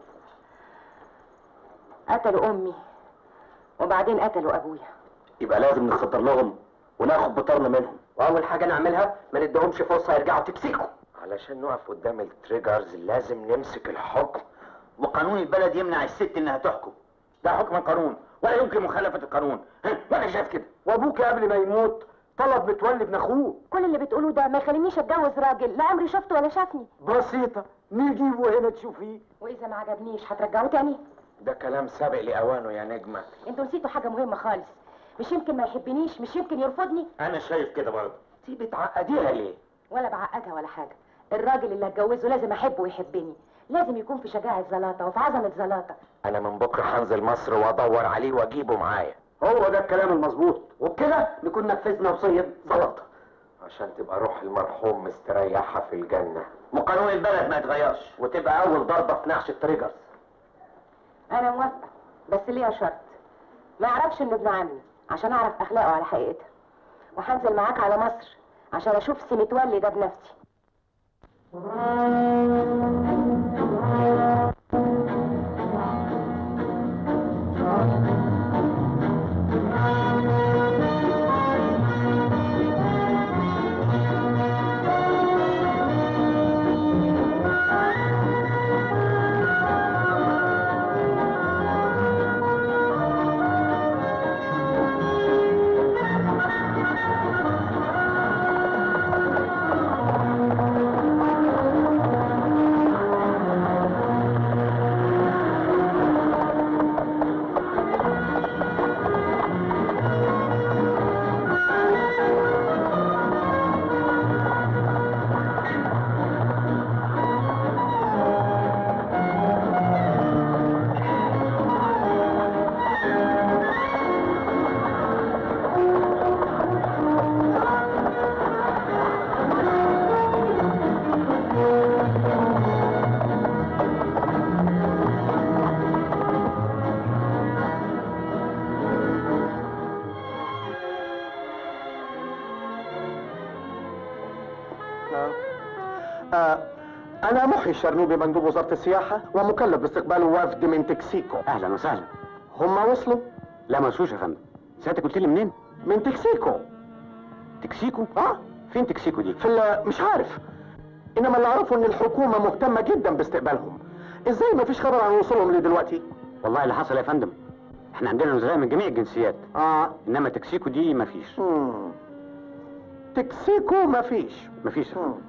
قتلوا امي وبعدين قتلوا ابويا يبقى لازم نخطر لهم وناخد بطارنا منهم واول حاجة نعملها ما ندهمش فرصة يرجعوا تكسيكو علشان نقف قدام التريجرز لازم نمسك الحكم وقانون البلد يمنع الست انها تحكم ده حكم القانون ولا يمكن مخالفة القانون ها، وانا شايف كده وابوك قبل ما يموت طلب متولي ابن اخوه كل اللي بتقولوه ده ما يخلينيش اتجوز راجل لا عمري شفته ولا شافني بسيطة نجيبه هنا تشوفيه واذا ما عجبنيش هترجعوه تاني ده كلام سابق لاوانه يا نجمة انتوا نسيتوا حاجه مهمه خالص مش يمكن ما يحبنيش مش يمكن يرفضني انا شايف كده برضه انت بتعقديها ليه ولا بعقدها ولا حاجه الراجل اللي هتجوزه لازم احبه ويحبني لازم يكون في شجاعه زلاطه وفي عظمه زلاطه انا من بكره هنزل مصر وادور عليه واجيبه معايا هو ده الكلام المظبوط وبكده نكون نفذنا وصية زلطة عشان تبقى روح المرحوم مستريحة في الجنة وقانون البلد ما يتغيرش وتبقى أول ضربة في نعش التريجرز انا موافقه بس ليها شرط ما يعرفش انه ابن عمي عشان اعرف اخلاقه على حقيقتها وهنزل معاك على مصر عشان اشوف سي متولي ده بنفسي آه أنا محي الشرنوبي مندوب وزارة السياحة ومكلف باستقبال وفد من تكسيكو اهلا وسهلا هم وصلوا لا ما وصلوش يا فندم ساعتك قلت لي منين من تكسيكو تكسيكو اه فين تكسيكو دي في ال- مش عارف انما اللي اعرفه ان الحكومة مهتمة جدا باستقبالهم ازاي ما فيش خبر عن وصولهم لدلوقتي والله اللي حصل يا فندم احنا عندنا نزلاء من جميع الجنسيات اه انما تكسيكو دي ما فيش مم. تكسيكو ما فيش ما فيش يا فندم. مم.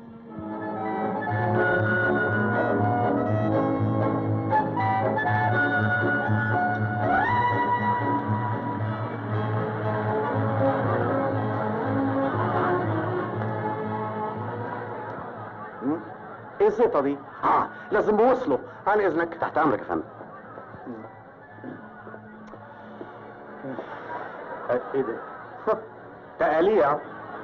مم. ايه الزيطة دي؟ اه لازم بوصلوا عن اذنك تحت امرك يا فندم آه، ايه ده؟ تقاليع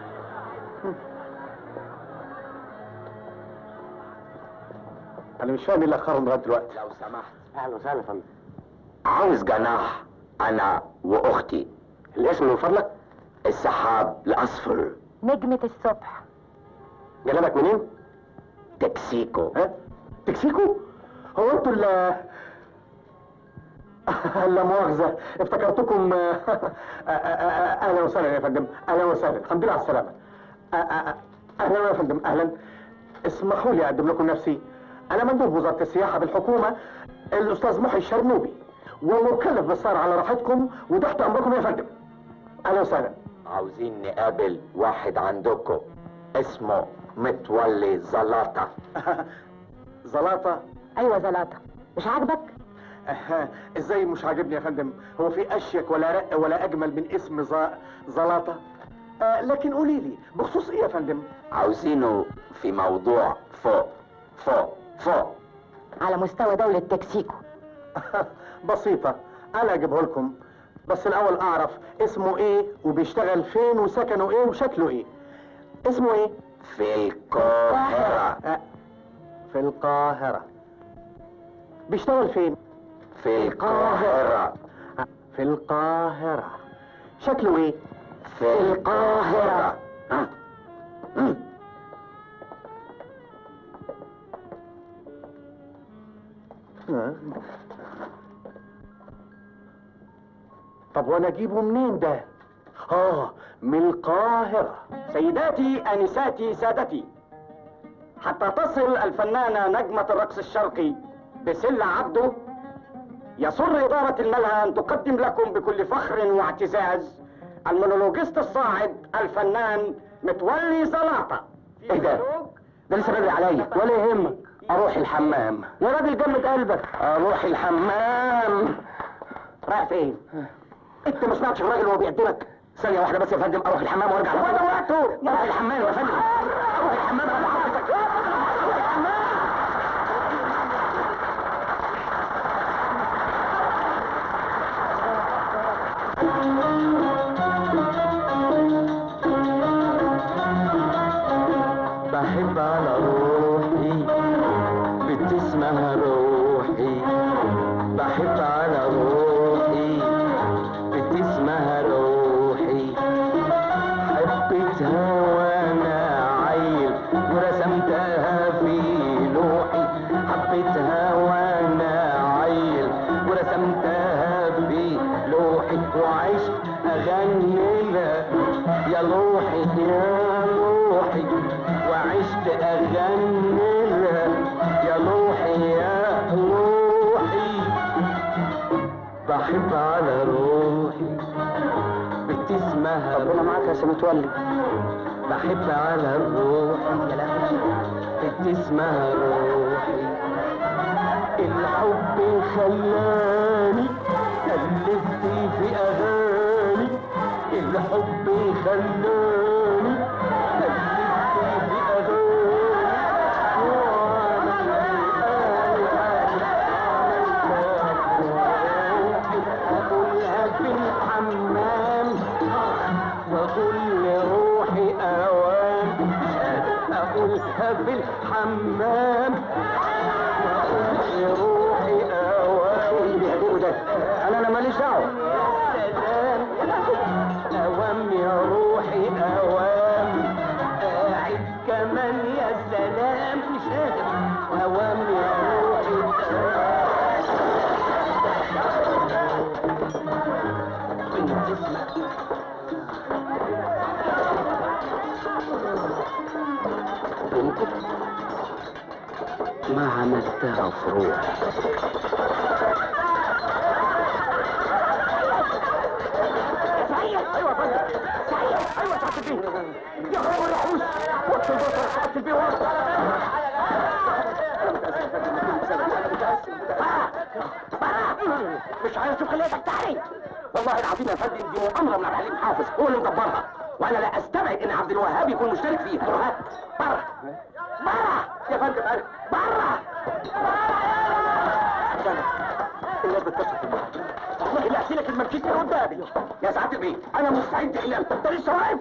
انا مش فاهم ايه اللي اخرهم لغايه دلوقتي لو سمحت اهلا وسهلا يا فندم عاوز جناح انا واختي الاسم من فضلك السحاب الاصفر نجمة الصبح جلبك منين تكسيكو ها؟ تكسيكو؟ هو انتوا اللي لا مؤاخذة افتكرتكم اهلا وسهلا يا فندم اهلا وسهلا الحمد لله على السلامة أ- أ- اهلا يا فندم اهلا اسمحوا لي اقدم لكم نفسي انا مندوب وزارة السياحة بالحكومة الاستاذ محي الشرنوبي ومكلف بالسهر على راحتكم وتحت امركم يا فندم اهلا وسهلا عاوزين نقابل واحد عندكم اسمه متولي زلاطة زلاطة ايوه زلاطة مش عاجبك أها، ازاي مش عاجبني يا فندم هو في اشيك ولا رق ولا اجمل من اسم ز... زلاطة آه لكن قولي لي بخصوص ايه يا فندم عاوزينه في موضوع فوق فوق فوق على مستوى دولة تكسيكو بسيطة انا اجيبه لكم بس الاول اعرف اسمه ايه وبيشتغل فين وسكنه ايه وشكله ايه اسمه ايه في القاهرة آه في القاهرة بيشتغل فين في القاهرة آه، في القاهرة شكله ايه في القاهرة ها؟ مم. آه. طب وانا اجيبه منين ده اه من القاهرة سيداتي انساتي سادتي حتى تصل الفنانه نجمه الرقص الشرقي بسلة عبده يسر اداره الملهى ان تقدم لكم بكل فخر واعتزاز المونولوجيست الصاعد الفنان متولي زلاطه ايه ده؟ ده لسه بدري عليا ولا يهمك اروح الحمام يا راجل جمد قلبك اروح الحمام رايح فين؟ انت ما سمعتش الراجل وهو بيقدمك ثانية واحدة بس يا فندم اروح الحمام وارجع هو ده وقته اروح الحمام يا فندم اروح الحمام انا عاوزك بحب على روحي بنت اسمها روحي بحب على روحي بنت اسمها روحي حبيتها وانا عيل ورسمتها في لوحي حبيتها وانا عيل ورسمتها في لوحي وعشت اغني لها يا روحي يا روحي وعشت اغني لها يا روحي يا روحي بحب على روحي بنت اسمها ربنا معاك يا سي متولي بحب على روحي بنت اسمها روحي الحب خلاني ألفت في أغاني الحب خلاني ألفت في أغاني أقولها في الحمام وأقول لروحي أوام أقولها في الحمام وأقول لروحي أوام بيهدئوا ده انا انا ماليش دعوه سلام أوام يا روحي أوام قاعد كمان ما عملتها في روحي ايوه يا فندم سعيد ايوه سعاده البيه يا خبر يا حوس وقت البصر سعاده البيه ورا مش عايز اشوف خليها تحتحري والله العظيم يا فندم دي مؤامره من عبد الحليم حافظ هو اللي مدبرها وانا لا استبعد ان عبد الوهاب يكون مشترك فيها بره بره بره يا فندم أنا بره الناس بتكسر في المحل والله لا احكي لك المركز من قدامي يا سعاده البيه انا مستعد الى انت لسه واقف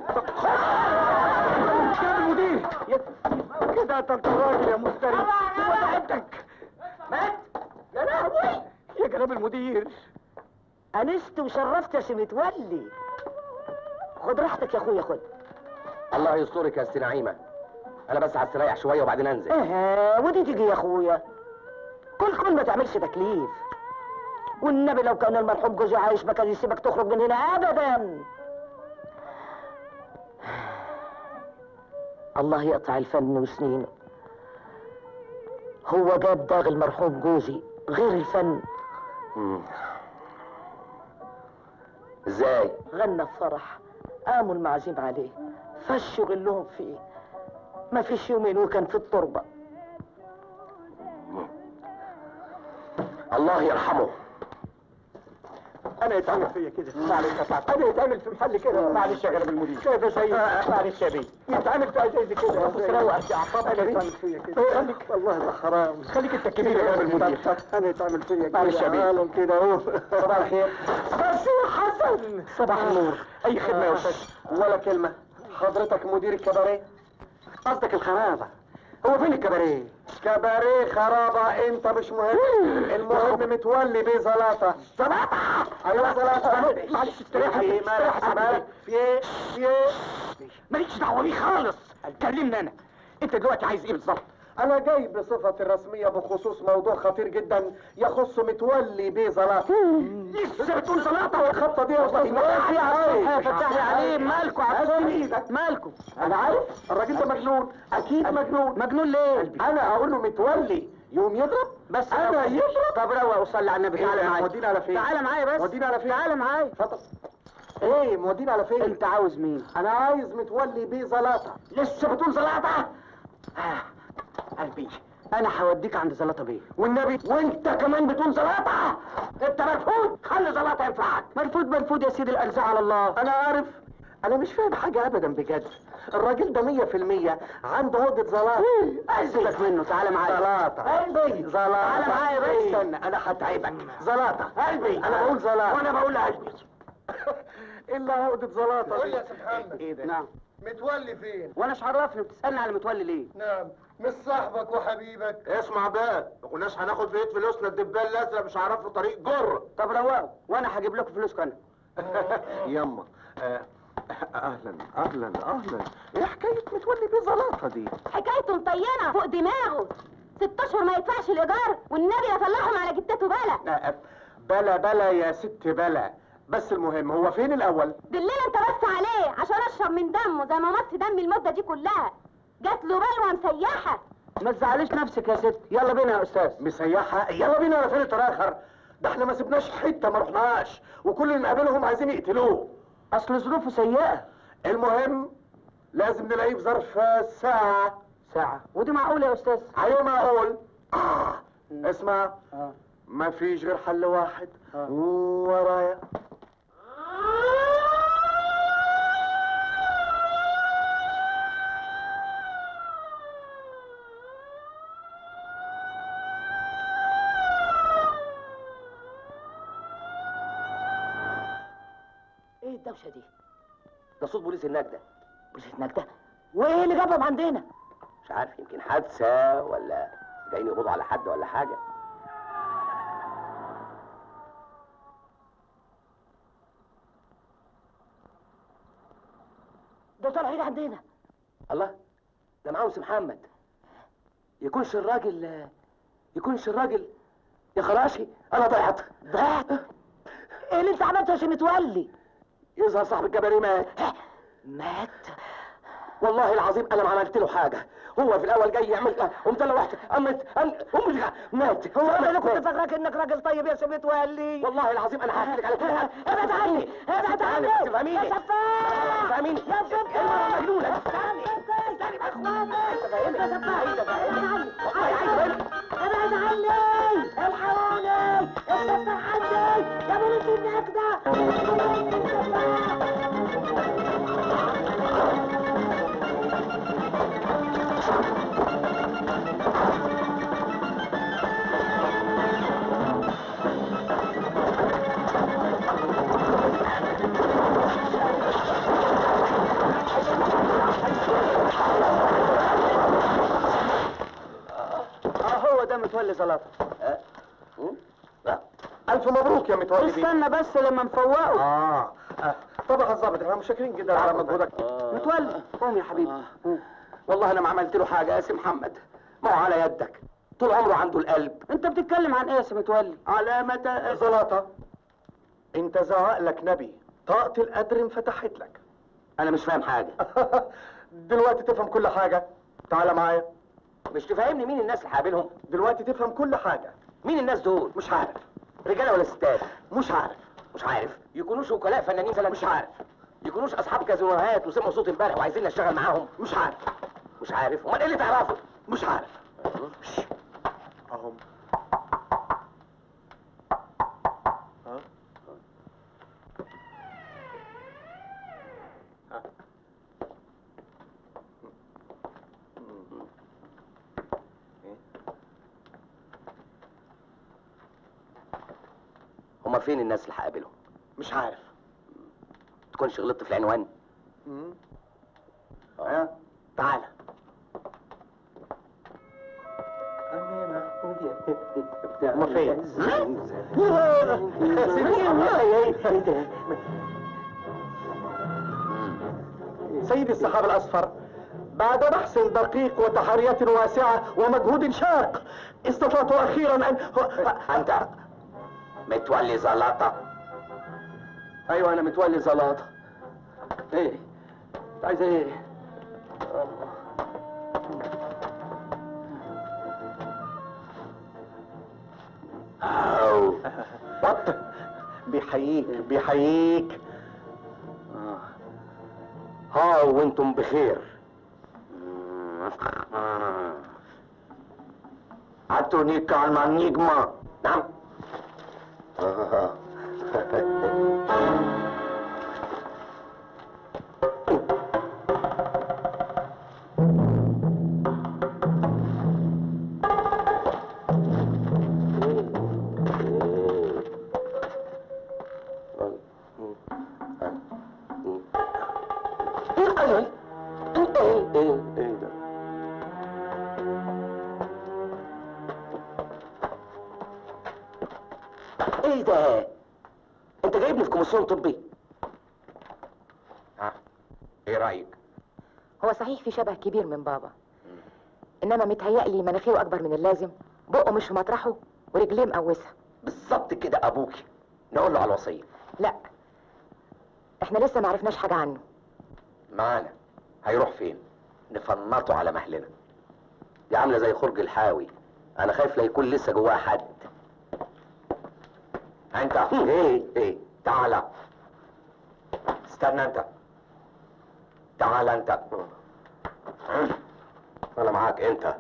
يا المدير يا- كده انت راجل يا مفتري هو ده عندك مات يا لهوي يا جناب المدير انست وشرفت يا سي متولي خد راحتك يا اخويا خد الله يسترك يا ست نعيمه انا بس هستريح شويه وبعدين انزل اها ودي تيجي يا اخويا كل كل ما تعملش تكليف والنبي لو كان المرحوم جوزي عايش ما كان يسيبك تخرج من هنا ابدا الله يقطع الفن وسنينه هو جاب داغ المرحوم جوزي غير الفن ازاي غنى في فرح قاموا المعازيم عليه فشوا غلهم فيه ما فيش يومين وكان في التربة الله يرحمه انا يتعمل فيا كده معلش يا سعاده انا يتعمل في محل كده معلش يا جناب المدير كيف يا سيد معلش يا بيه يتعمل في زي كده بس روق يا عصام انا يتعمل فيا كده خليك والله ده حرام خليك انت الكبير يا جناب المدير انا يتعمل فيا كده معلش يا بيه كده اهو صباح الخير بشير حسن صباح النور اي خدمه يا استاذ ولا كلمه حضرتك مدير الكباريه قصدك الخرابه هو فين الكباريه؟ كباريه خرابة انت مش مهم المهم متولي بيه زلاطة زلاطة ايوه زلاطة معلش استريح ايه مالك حبايبك في ايه في ايه مالكش دعوة بيه خالص كلمني انا انت دلوقتي عايز ايه بالظبط؟ أنا جاي بصفتي الرسمية بخصوص موضوع خطير جدا يخص متولي بيه زلاطة لسه بتقول زلاطة والخطة دي يا أستاذ فتحي عليه فتحي عليه مالكوا عبد مالكوا أنا عارف الراجل ده مجنون أكيد مجنون مجنون ليه؟ أنا أقول له متولي يوم يضرب بس أنا يضرب طب روق وصلي على النبي تعالى معايا مودينا على فين؟ تعالى معايا بس مودينا على فين؟ تعالى معايا اتفضل ايه مودينا على فين؟ انت عاوز مين؟ انا عايز متولي بيه زلاطة لسه بتقول زلاطة؟ آه. قلبي انا هوديك عند زلاطه بيه والنبي وانت كمان بتقول زلاطه انت مرفوض خلي زلاطه ينفعك مرفوض مرفوض يا سيدي الارزاق على الله انا عارف انا مش فاهم حاجه ابدا بجد الراجل ده مية في المية عنده عقدة زلاطة سيبك منه تعالى معايا زلاطة قلبي زلاطة تعالى معايا بس استنى انا هتعبك زلاطة قلبي انا بقول زلاطة وانا بقول قلبي الا عقدة زلاطة قول يا سي محمد ايه ده؟ نعم متولي فين؟ وانا مش عرفني بتسألني على متولي ليه؟ نعم مش صاحبك وحبيبك اسمع بقى ما كناش هناخد بقيه فلوسنا الدبال الازرق مش هعرف له طريق جر طب روقوا وانا هجيب لكم فلوسكم انا يما آه، اهلا اهلا اهلا ايه حكايه متولي بيه زلاطه دي حكايته مطينه فوق دماغه ست اشهر ما يدفعش الايجار والنبي يطلعهم على جتته بلا بلا بلا يا ست بلا بس المهم هو فين الاول بالليل انت بس عليه عشان اشرب من دمه زي ما مص دمي المده دي كلها جات له بلوه مسيحه ما تزعليش نفسك يا ست يلا بينا يا استاذ مسيحة يلا بينا يا فين اخر ده احنا ما سبناش حته ما رحناش وكل اللي نقابلهم عايزين يقتلوه اصل ظروفه سيئه المهم لازم نلاقيه في ظرف ساعه ساعه ودي معقوله يا استاذ ايوه معقول آه. اسمع ما فيش غير حل واحد ورايا ايه الدوشه دي ده صوت بوليس النجدة بوليس النجدة وايه اللي جابهم عندنا مش عارف يمكن حادثة ولا جايين يقبضوا على حد ولا حاجة ده طالعين عندنا الله ده معاهم سي محمد يكونش الراجل يكونش الراجل يا خراشي انا ضعت ضعت ايه اللي انت عملته يا سي متولي يظهر صاحب الكباريه مات مات والله العظيم انا ما عملت له حاجه هو في الاول جاي يعمل قمت انا رحت قامت قامت مات هو انا اللي مات. كنت فاكرك انك راجل طيب يا سيد متولي والله العظيم انا هحكي لك على كل حاجه ابعد عني ابعد عني تفهميني يا سفاح تفهميني يا سفاح المرة مجنونة يا ابعد عني الحقوني السفاح عني يا بوليس النجدة اه هو ده متولي زلاطه الف مبروك يا متولي بيه استنى بس لما نفوقه اه آه. طبعا الظابط احنا متشكرين جدا على مجهودك متولي قوم يا حبيبي والله انا ما عملت له حاجه يا سي محمد ما هو على يدك طول عمره عنده القلب انت بتتكلم عن ايه يا سي متولي على متى زلاطه انت زعق لك نبي طاقة القدر انفتحت لك انا مش فاهم حاجه دلوقتي تفهم كل حاجة تعال معايا مش تفهمني مين الناس اللي هقابلهم دلوقتي تفهم كل حاجة مين الناس دول مش عارف رجاله ولا ستات مش عارف مش عارف يكونوش وكلاء فنانين مثلا مش عارف يكونوش اصحاب كازينوهات وسمعوا صوت امبارح وعايزين نشتغل معاهم مش عارف مش عارف امال ايه اللي تعرفه مش عارف اهم ها ها. إيه؟ هما فين الناس اللي هقابلهم مش عارف تكونش غلطت في العنوان مم. ها تعالى هما فين؟ سيدي السحاب الأصفر بعد بحث دقيق وتحريات واسعة ومجهود شاق استطعت أخيرا أن انت متولي زلاطه ايوه انا متولي زلاطه ايه أنت عايز ايه أو. بط بيحييك بيحييك ها وانتم بخير اتونيك على النجمة نعم ايه ده انت جايبني في كوميسيون طبي ها ايه رايك هو صحيح في شبه كبير من بابا انما متهيألي مناخيره اكبر من اللازم بقه مش في مطرحه ورجليه مقوسه بالظبط كده ابوكي نقول له على الوصيه لا احنا لسه ما عرفناش حاجه عنه معانا هيروح فين نفنطه على مهلنا دي عامله زي خرج الحاوي انا خايف لا يكون لسه جواها حد انت ايه ايه تعالى استنى انت تعالى انت انا معاك انت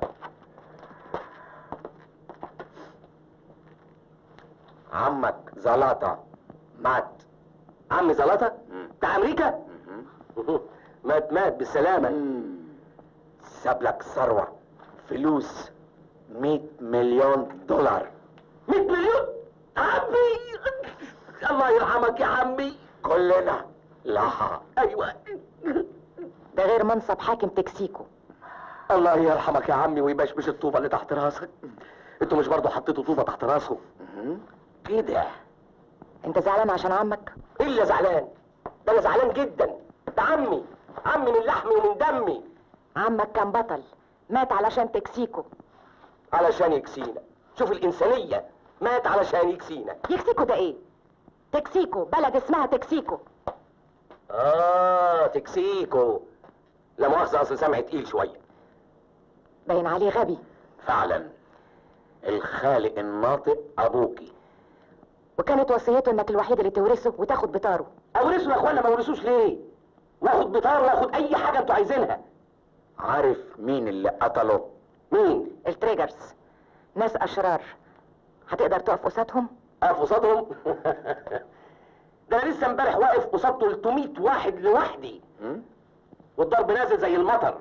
عمك زلاطة مات عم زلاطة بتاع امريكا مات مات بالسلامة ساب لك ثروة فلوس 100 مليون دولار 100 مليون عمي الله يرحمك يا عمي كلنا لا ايوه ده غير منصب حاكم تكسيكو الله يرحمك يا عمي ويبشبش الطوبة اللي تحت راسك انتوا مش برضه حطيتوا طوبة تحت راسه كده انت زعلان عشان عمك الا زعلان ده انا زعلان جدا ده عمي عمي من لحمي ومن دمي عمك كان بطل مات علشان تكسيكو علشان يكسينا شوف الانسانيه مات علشان يكسينا يكسيكو ده ايه تكسيكو بلد اسمها تكسيكو اه تكسيكو لا مؤاخذه اصل سمعي تقيل شويه باين عليه غبي فعلا الخالق الناطق ابوكي وكانت وصيته انك الوحيد اللي تورثه وتاخد بطاره اورثه يا اخوانا ما اورثوش ليه واخد بطار واخد اي حاجه انتوا عايزينها عارف مين اللي قتله مين التريجرز ناس اشرار هتقدر تقف قصادهم اقف قصادهم ده انا لسه امبارح واقف قصاد 300 واحد لوحدي م? والضرب نازل زي المطر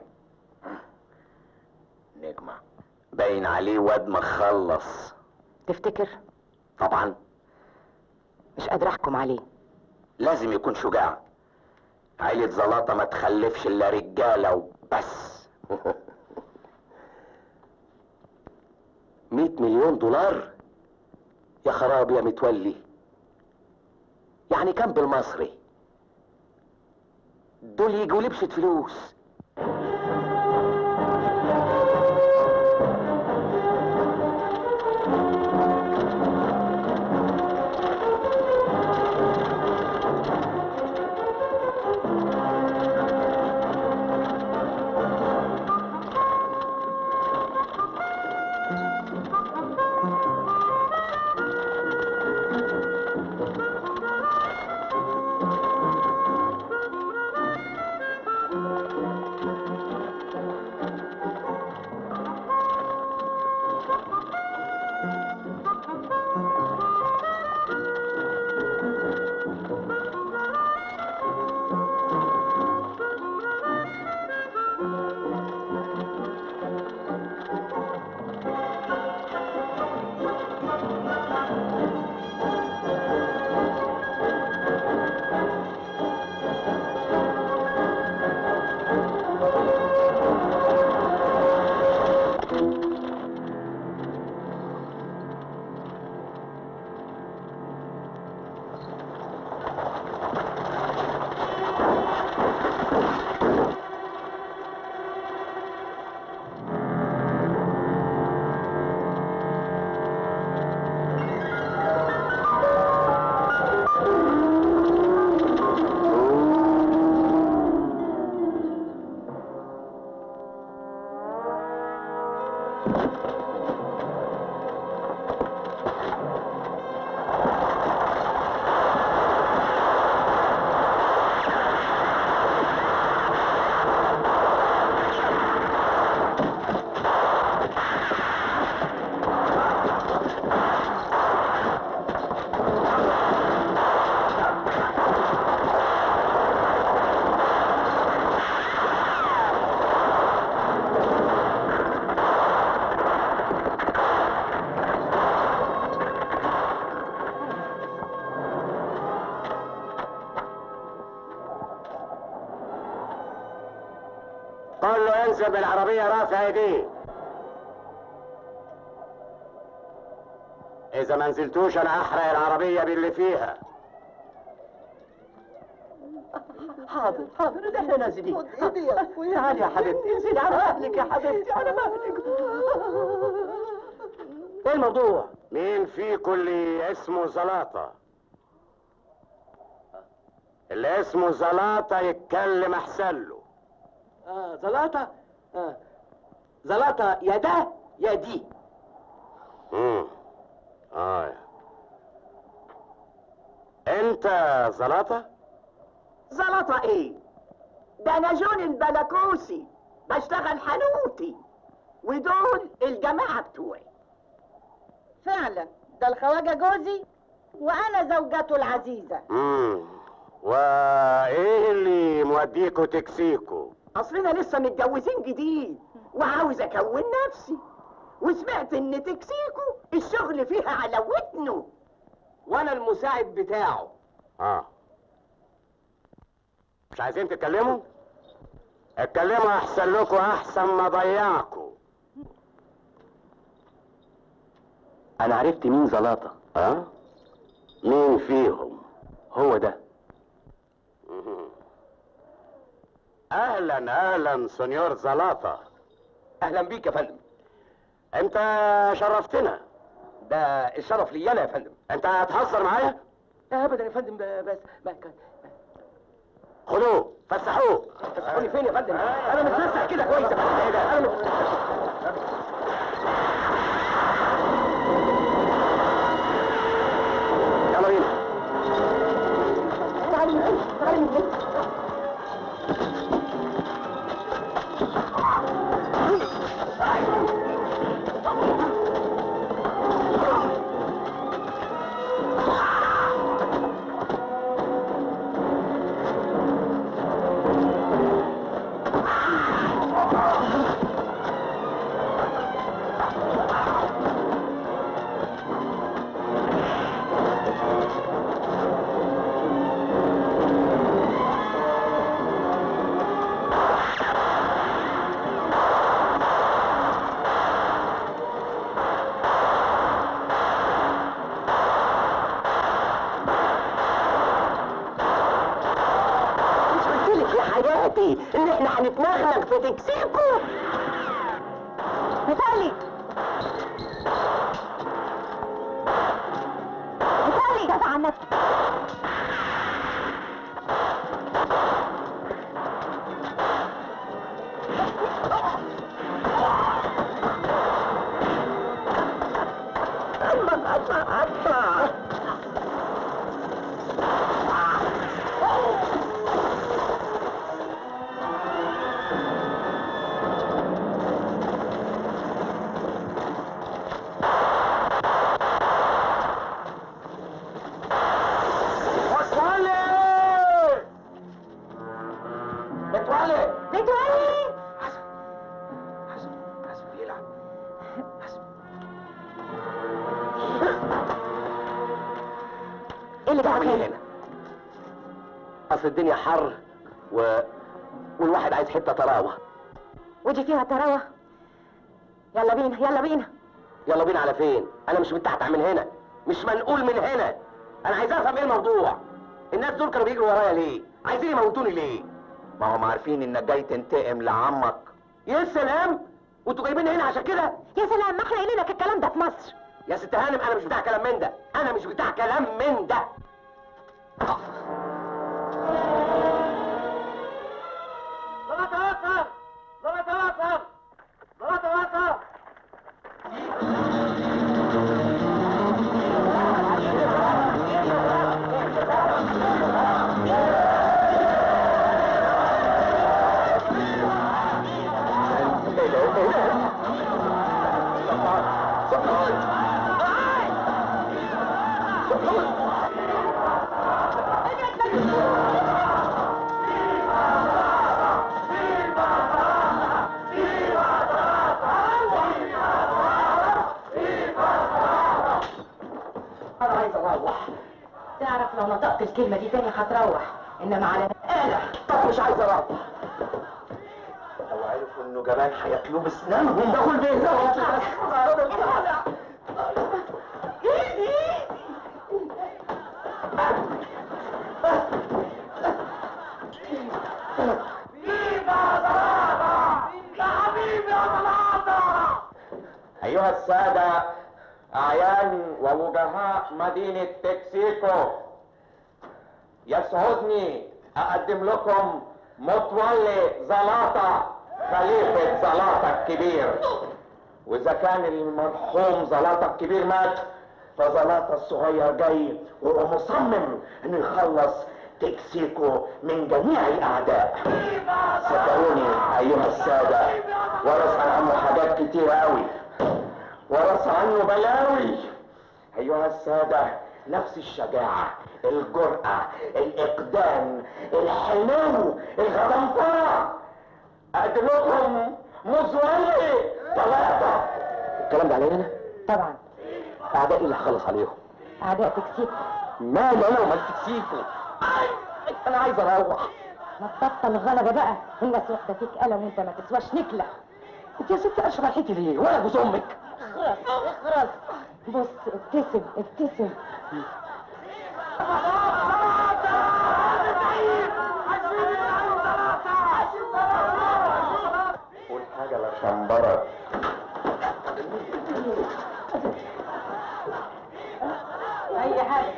نجمة باين عليه واد مخلص تفتكر طبعا مش قادر احكم عليه لازم يكون شجاع عيلة زلاطة ما تخلفش الا رجالة وبس 100 مليون دولار يا خراب يا متولي يعني كام بالمصري دول يجوا لبشة فلوس قال له انزل بالعربية رافع ايديه اذا ما نزلتوش انا احرق العربية باللي فيها حاضر حاضر ده احنا نازلين خد ايدي يا اخويا تعالي يا حبيبتي انزلي على مهلك يا حبيبتي على مهلك ايه الموضوع مين فيكم اللي اسمه زلاطة اللي اسمه زلاطة يتكلم احسن له آه زلاطة آه زلاطة يا ده يا دي امم اه انت زلاطة زلطة ايه؟ ده انا جون البلكوسي بشتغل حنوتي ودول الجماعة بتوعي فعلا ده الخواجة جوزي وانا زوجته العزيزة امم وايه اللي موديكوا تكسيكوا اصلنا لسه متجوزين جديد وعاوز اكون نفسي وسمعت ان تكسيكو الشغل فيها على ودنه وانا المساعد بتاعه اه مش عايزين تتكلموا اتكلموا احسن لكم احسن ما ضيعكوا انا عرفت مين زلاطة اه مين فيهم هو ده مهم. اهلا اهلا سنيور زلاطة اهلا بيك يا فندم انت شرفتنا ده الشرف لي انا يا فندم انت هتهزر معايا ابدا يا فندم ده بس ما كان خدوه فسحوه تسحبوني فين يا فندم انا متلسع كده كويس يا فندم ايه ده انا مت... يلا بينا مش قلت لك يا حياتي ان احنا هنتنغنغ في تكسيكو مثالي مثالي دافع عن نفسك متولي متولي متولي حسن بيلعب ايه اللي جابك تعملي هنا هنا اصل الدنيا حر و... والواحد عايز حته طراوه ودي فيها تراوة يلا بينا يلا بينا يلا بينا على فين انا مش متحت من هنا مش منقول من هنا انا عايز افهم ايه الموضوع الناس دول كانوا بيجروا ورايا ليه عايزين يموتوني ليه ما هم عارفين انك جاي تنتقم لعمك يا سلام وانتوا جايبين هنا عشان كده يا سلام ما احنا قايلين لك الكلام ده في مصر يا ست هانم انا مش بتاع كلام من ده انا مش بتاع كلام من ده لا توقف لا توقف لا توقف انا عايز اروح تعرف لو نطقت الكلمة دي تاني هتروح انما على آلة طب مش عايز اروح لو عرفوا انه جمال هياكلوه بسنانهم دخل بيه ايها السادة اعيان ووجهاء مدينة تكسيكو يسعدني اقدم لكم متولي زلاطة خليفة زلاطة الكبير واذا كان المرحوم زلاطة الكبير مات فزلاطة الصغير جاي وهو مصمم انه يخلص تكسيكو من جميع الاعداء صدقوني ايها السادة ورث عنه حاجات كتيرة قوي ورث عنه بلاوي ايها السادة نفس الشجاعة الجرأة الاقدام الحنو الغضنفرة اقدم لكم مزولي ثلاثة الكلام ده عليا انا طبعا اعدائي اللي هخلص عليهم اعداء تكسيكو مالي انا ومال تكسيكو انا عايز اروح ما تبطل غلبة بقى الناس واخدة فيك قلم وانت ما تسواش نكلة انت يا ست قرش رايحتي ليه ولا جوز امك اخرس اخرس بص ابتسم ابتسم قول حاجة لا شمبرك اي حاجة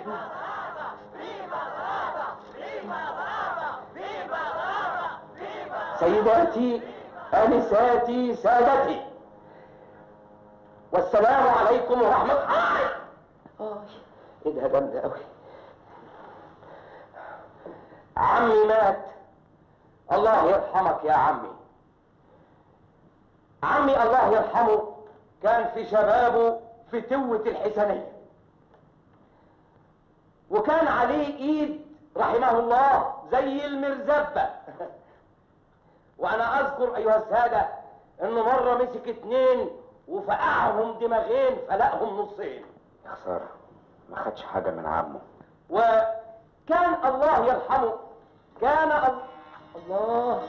سيداتي انساتي سادتي والسلام عليكم ورحمه الله آه، ايه ده جامد قوي عمي مات الله يرحمك يا عمي عمي الله يرحمه كان في شبابه في توة الحسنية وكان عليه ايد رحمه الله زي المرزبة وانا اذكر ايها السادة انه مرة مسك اتنين وفقعهم دماغين فلقهم نصين يا خساره ما خدش حاجه من عمه وكان الله يرحمه كان ال... الله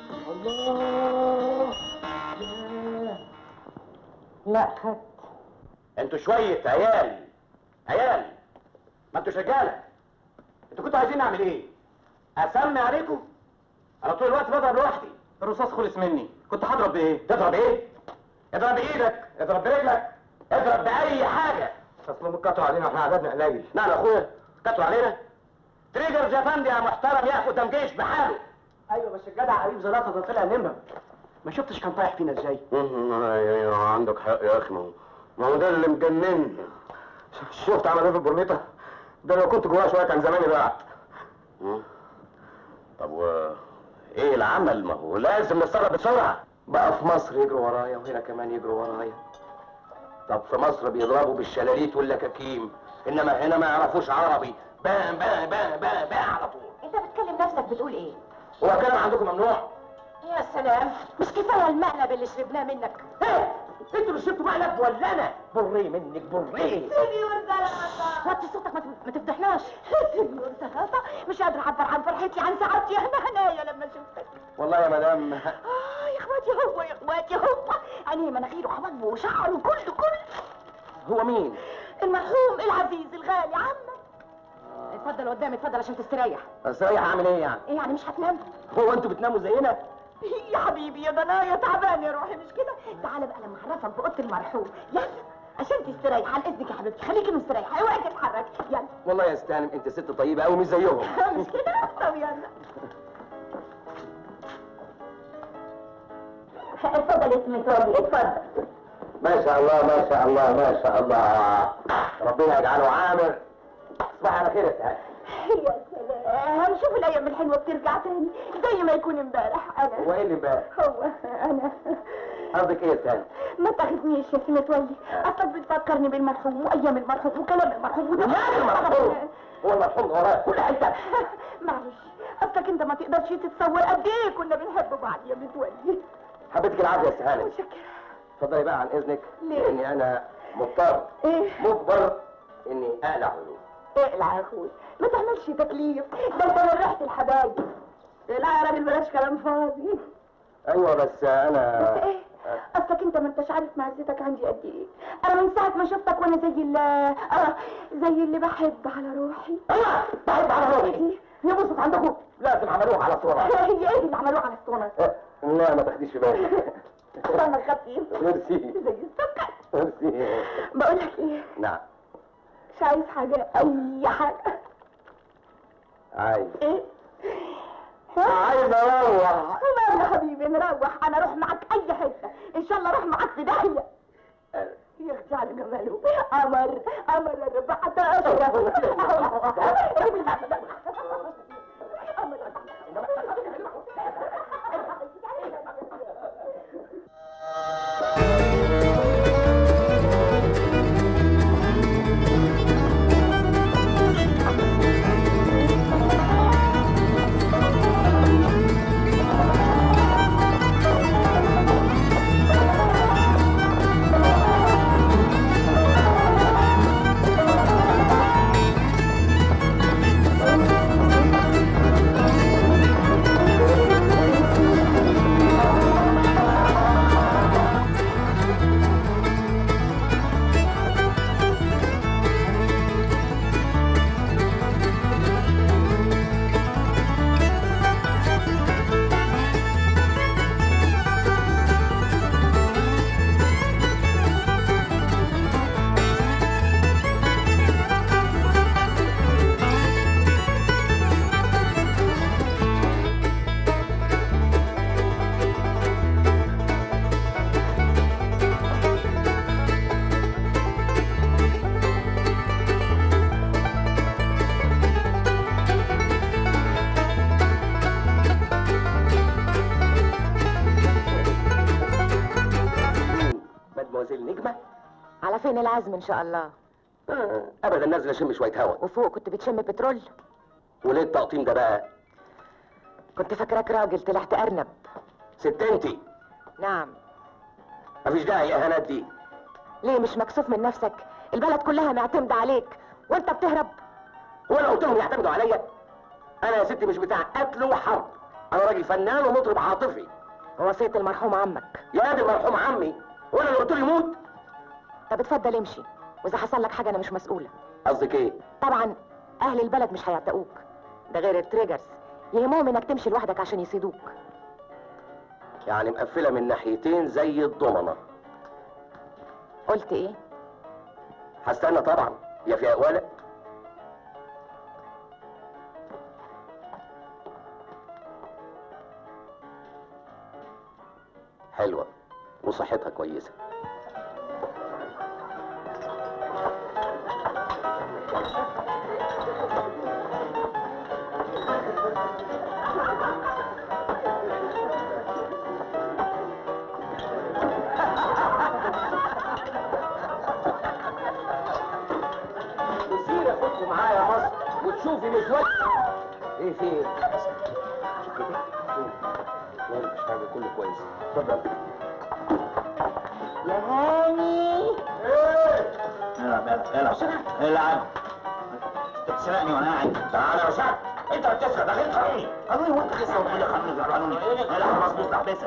الله ياه. لا خدت انتوا شوية عيال عيال ما انتوش رجالة انتوا كنتوا عايزين اعمل ايه؟ اسمي عليكم؟ انا طول الوقت بضرب لوحدي الرصاص خلص مني كنت هضرب بايه تضرب ايه؟ اضرب بايدك اضرب برجلك اضرب باي حاجة اصلهم اتقطعوا علينا واحنا عددنا قليل نعم يا اخويا كتروا علينا تريجر يا فندي يا محترم ياخد قدام جيش بحاله ايوه بس الجدع قريب زلاطه ده طلع نمر ما شفتش كان طايح فينا ازاي ايوه عندك حق يا اخي ما هو ما هو ده اللي مجنني شفت عمل ايه في البرنيطه ده لو كنت جواها شويه كان زماني بقى طب و ايه العمل ما هو لازم نتصرف بسرعه بقى في مصر يجروا ورايا وهنا كمان يجروا ورايا طب في مصر بيضربوا بالشلاليت واللكاكيم انما هنا ما يعرفوش عربي بام بام بام بام بام على طول انت بتكلم نفسك بتقول ايه هو الكلام عندكم ممنوع يا سلام مش كفايه المقلب اللي شربناه منك ايه انتوا اللي شربتوا مقلب ولا انا بري منك بري سينيور زلطة وطي صوتك ما ت- ما تفضحناش سينيور زلطة مش قادرة اعبر عن فرحتي عن سعادتي هنا هنايا لما شفتك والله يا مدام اه يا اخواتي هو يا اخواتي هو عينيه مناخيره وحواجبه وشعره كله كله هو مين المرحوم العزيز الغالي عمك اتفضل قدامي اتفضل عشان تستريح استريح اعمل ايه يعني ايه يعني مش هتنام هو انتوا بتناموا زينا يا حبيبي يا ضنايا تعبان يا روحي مش كده تعالى بقى لما اعرفك باوضه المرحوم يلا عشان تستريح عن اذنك يا حبيبتي خليكي مستريحه اوعي تتحركي يلا والله يا استانم انت ست طيبه قوي مش زيهم مش كده طب يلا اتفضل يا اسمي ترابي اتفضل ما شاء الله ما شاء الله ما شاء الله ربنا يجعله عامر صباح على خير يا استاذ يا سلام هنشوف الايام الحلوه بترجع تاني زي ما يكون امبارح انا هو ايه اللي امبارح هو انا قصدك ايه يا استاذ ما تاخدنيش يا سي متولي اصلك بتفكرني بالمرحوم وايام المرحوم وكلام المرحوم وده مال المرحوم هو المرحوم ده ورايا في كل حته معلش اصلك انت ما تقدرش تتصور قد ايه كنا بنحب بعض يا متولي حبيتك العافيه يا استاذ هانم متشكره اتفضلي بقى عن اذنك ليه؟ لاني انا مضطر ايه مجبر اني اقلع هدوء اقلع يا اخوي ما تعملش تكليف ده انت من ريحه الحبايب لا يا راجل بلاش كلام فاضي ايوه بس انا بس ايه اصلك انت ما انتش عارف معزتك عندي قد ايه انا من ساعه ما شفتك وانا زي ال اه زي اللي بحب على روحي ايوه بحب على روحي هي بصت عندكم لازم عملوها على صورة هي ايه اللي عملوها على الصونة لا ما تاخديش في بالك صونة خفيف ميرسي زي السكر ميرسي بقول لك ايه نعم مش عايز حاجه اي حاجه عايز ايه عايز اروح تمام يا حبيبي نروح انا اروح معاك اي حته ان شاء الله اروح معاك في داهيه يا اختي على جماله قمر قمر الرباعة انزل نجمه على فين العزم ان شاء الله آه، ابدا نازل اشم شويه هوا وفوق كنت بتشم بترول وليه التقطيم ده بقى كنت فاكراك راجل طلعت ارنب ست انتي نعم مفيش داعي الاهانات دي ليه مش مكسوف من نفسك البلد كلها معتمدة عليك وانت بتهرب وانا قلت لهم يعتمدوا عليا انا يا ستي مش بتاع قتل وحرب انا راجل فنان ومطرب عاطفي ووصية المرحوم عمك يا دي المرحوم عمي وانا اللي قلت له يموت طب اتفضل امشي واذا حصل لك حاجة انا مش مسؤولة قصدك ايه طبعا اهل البلد مش هيعتقوك ده غير التريجرز يهمهم انك تمشي لوحدك عشان يصيدوك يعني مقفله من ناحيتين زي الضمنه قلت ايه هستنى طبعا يا في اقوالة حلوة وصحتها كويسة يصير اخدكم معايا مصر وتشوفي متولي ايه في ايه؟ لا مفيش حاجة كله كويس اتفضل يا هاني العب العب العب العب تسرقني وانا قاعد تعالى يا شعب انت بتسرق ده غير قانوني قانوني وانت لسه بتقول لي قانوني غير قانوني العب مظبوط احبسك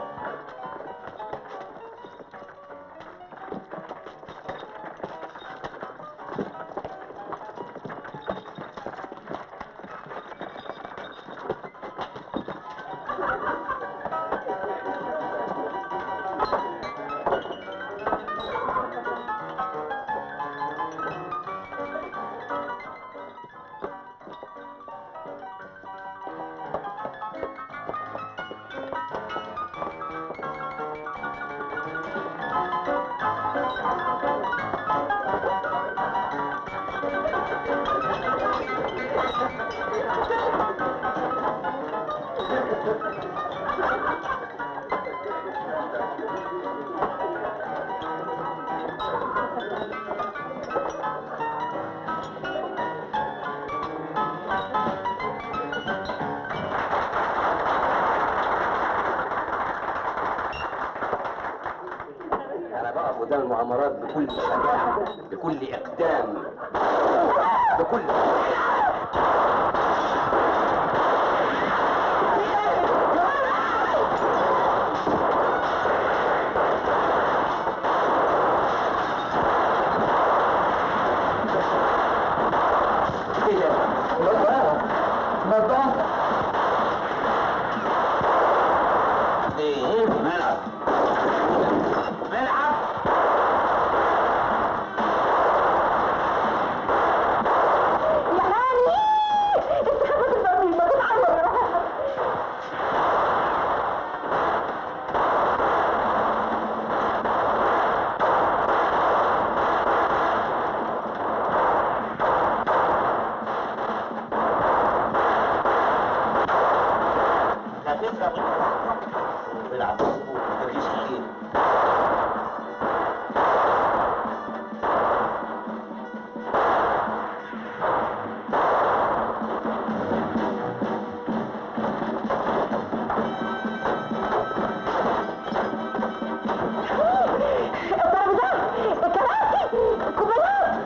انا بقف قدام المؤامرات بكل شجاعة بكل اقدام بكل ايه ملعب ملعب يا هاني انت خبط البطيء ما تتعور هتسرق العب مظبوط ما تجيش كتير الترابيزات الكراسي الكوبايات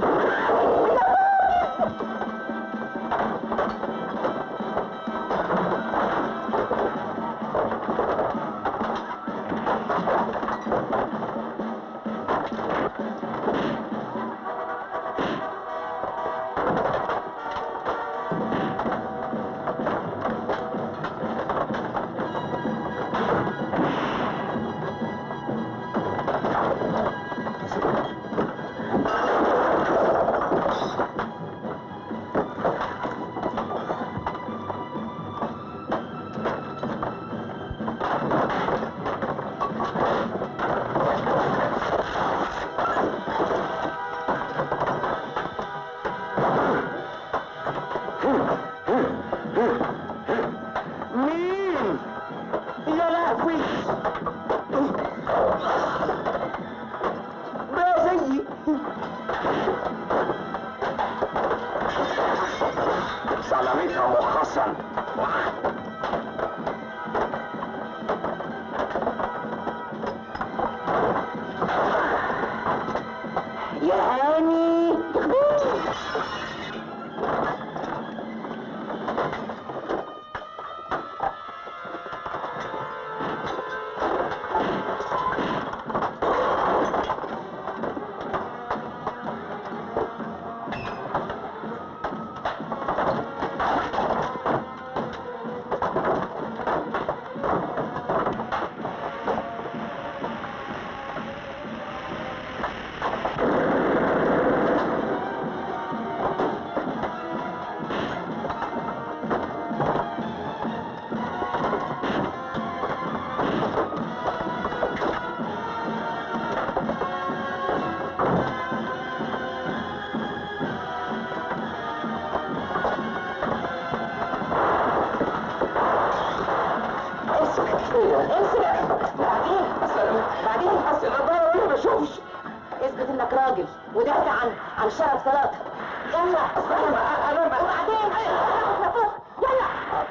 مين؟ يا لهوي حسن يا هاني بعدين اصل النضاره وانا ما بشوفش اثبت انك راجل ودافع عن عن شرف صلاتك يلا انا انا وبعدين يلا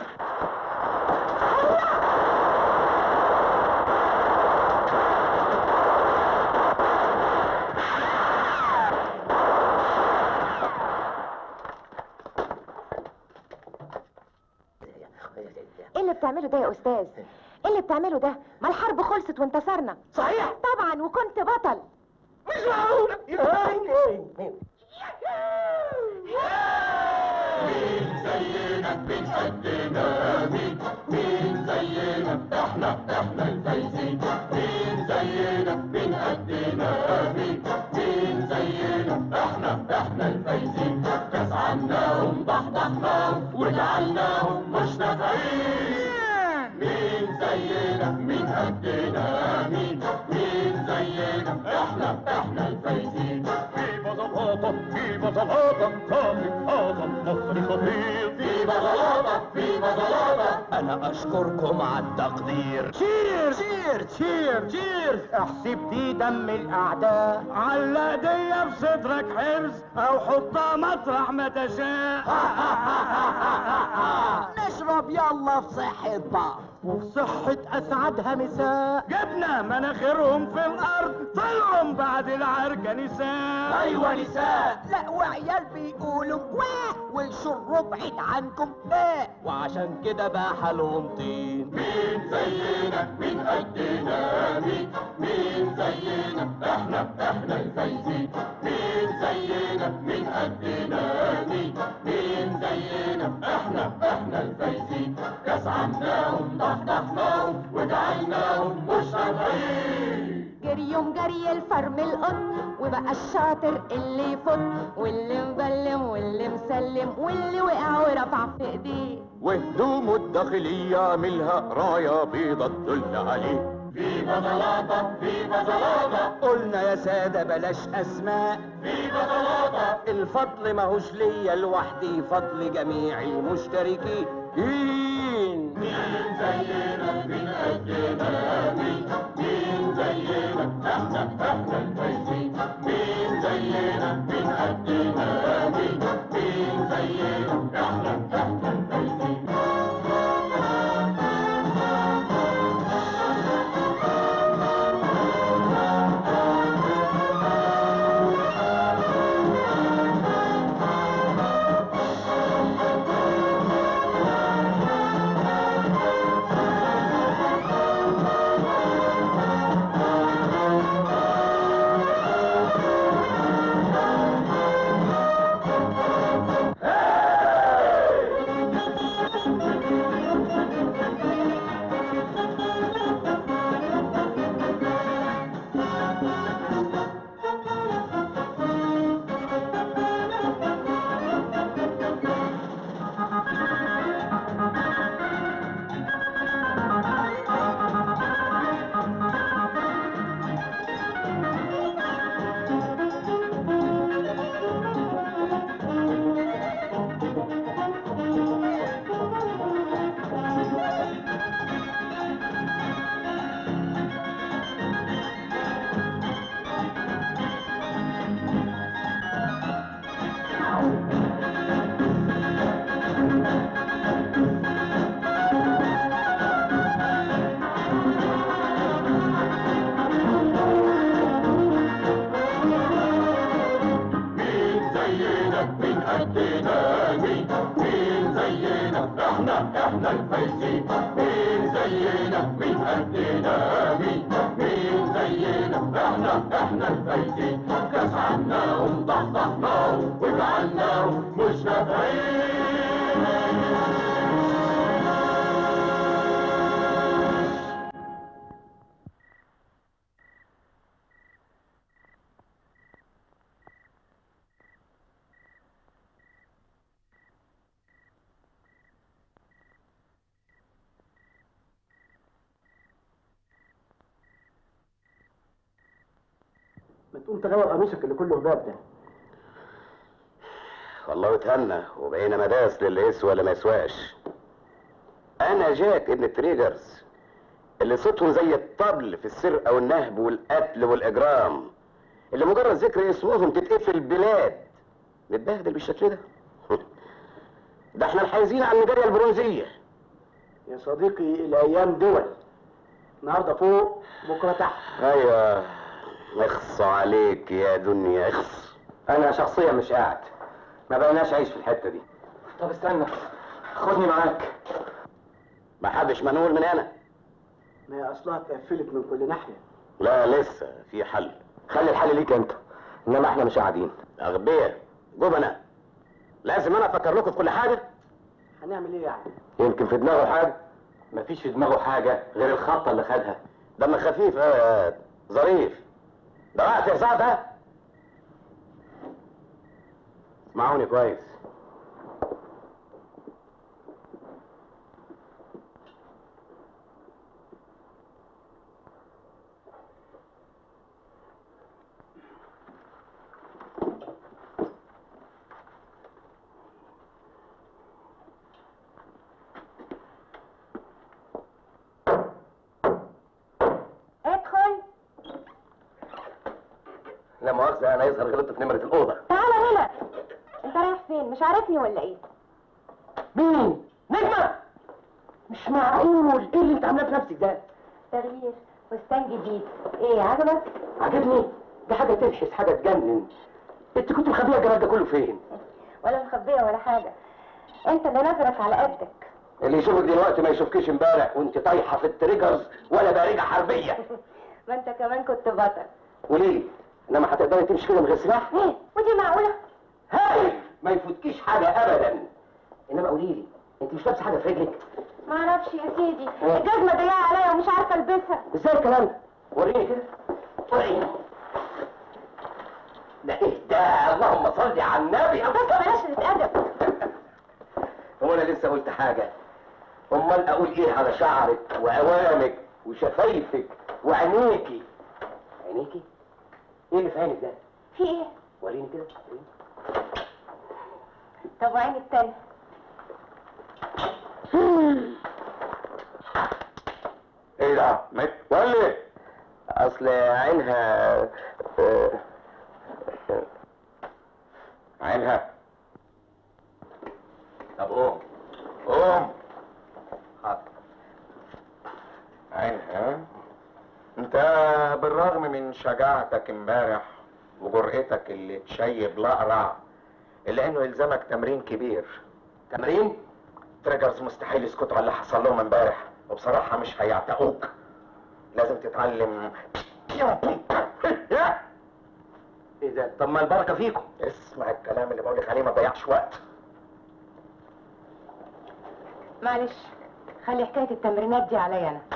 ايه اللي بتعمله ده يا استاذ ايه اللي بتعمله ده ما الحرب خلصت وانتصرنا صحيح طبعا وكنت بطل مش معقولة يا هاني مين زينا مين قدنا مين مين زينا احنا احنا الفايزين مين زينا مين قدنا مين مين زينا احنا احنا الفايزين كاس عناهم ضحضحناهم وجعلناهم مش نافعين مين زينا مين قدنا مين مين زينا احنا احنا الفايزين فيفا زلاطة فيفا زلاطة كافي اعظم مصري خطير فيفا زلاطة فيفا زلاطة انا اشكركم على التقدير تشير تشير تشير تشير احسب دي دم الاعداء علق دي في صدرك حرز او حطها مطرح ما تشاء نشرب يلا في صحة بعض وفي صحة اسعدها مساء جبنا مناخيرهم في الارض طلعوا بعد العركة نساء ايوه نساء لا وعيال بيقولوا واه والشرب بعيد عنكم لا وعشان كده بقى حالهم طين مين زينا مين قدنا مين مين زينا احنا احنا الفايزين مين زينا مين قدنا مين مين زينا احنا احنا الفايزين كاس عناهم ضحضحناهم وجعلناهم مش نافعين جريهم جري الفرم القط وبقى الشاطر اللي يفط واللي مبلم واللي مسلم واللي وقع ورفع في ايديه وهدومه الداخلية عاملها راية بيضة تدل عليه فيفا زلاطة فيفا زلاطة قلنا يا سادة بلاش اسماء فيفا زلاطة الفضل ماهوش ليا لوحدي فضل جميع المشتركين مين زينا مين قدنا مين مين زينا احنا احنا الفايزين مين زينا مين قدنا مين مين زينا احنا احنا الفايزين احنا الفايزين مين زينا مين قدنا مين مين زينا احنا احنا الفايزين كاس عمناهم ضحضحناهم وجعلناهم مش نافعين ما تقوم تغير قميصك اللي كله هباب ده والله اتهنى وبقينا مداس للي يسوى ولا ما يسواش انا جاك ابن التريجرز اللي صوتهم زي الطبل في السرقه والنهب والقتل والاجرام اللي مجرد ذكر اسمهم تتقفل البلاد نتبهدل بالشكل ده ده احنا الحايزين على النيجيريا البرونزيه يا صديقي الايام دول النهارده فوق بكره تحت ايوه اخص عليك يا دنيا اخص انا شخصيا مش قاعد ما بقيناش عايش في الحته دي طب استنى خدني معاك ما حدش منقول من انا ما هي اصلها اتقفلت من كل ناحيه لا لسه في حل خلي الحل ليك انت انما احنا مش قاعدين اغبياء جبنة لازم انا افكر لكم في كل حاجه هنعمل ايه يعني يمكن في دماغه حاجه مفيش في دماغه حاجه غير الخطه اللي خدها دم خفيف اه ظريف ده وقت يا سعد اسمعوني كويس ادخل لا مؤاخذة أنا يظهر غلطت في نمرة الأوضة تعالى هنا انت رايح فين مش عارفني ولا ايه مين؟ نجمة مش معقول ايه اللي انت عاملاه في نفسك ده؟ تغيير فستان جديد ايه عجبك عجبني ده حاجة تلحس حاجة تجنن انت كنت مخبيه الجمال ده كله فين؟ ولا مخبيه ولا حاجه انت اللي نظرك على قدك اللي يشوفك دلوقتي ما يشوفكيش امبارح وانت طايحة في التريجرز ولا بارجة حربية ما انت كمان كنت بطل وليه؟ انما هتقدري تمشي كده من غير سلاح؟ ايه ودي معقوله هاي ما يفوتكيش حاجة أبدا انما قولي لي انت مش لابسة حاجة في رجلك؟ ما اعرفش يا سيدي الجزمه ضيقه عليا ومش عارفه البسها ازاي الكلام ده؟ وريني كده وريني ده ايه ده اللهم صل على النبي بس بلاش نتأدب هو انا لسه قلت حاجة امال اقول ايه على شعرك واوامك وشفايفك وعينيكي عينيكي ايه اللي في عينك ده في ايه وريني كده وريني. طب وعين التاني ايه ده؟ متولي اصل عينها آه، آه، عينها طب قوم قوم حاضر عينها انت بالرغم من شجاعتك امبارح وجرأتك اللي تشيب الأقرع الا انه يلزمك تمرين كبير تمرين تريجرز مستحيل يسكتوا على اللي حصل لهم امبارح وبصراحة مش هيعتقوك لازم تتعلم ايه ده طب ما البركة فيكم اسمع الكلام اللي بقولك عليه ما تضيعش وقت معلش خلي حكايه التمرينات دي عليا انا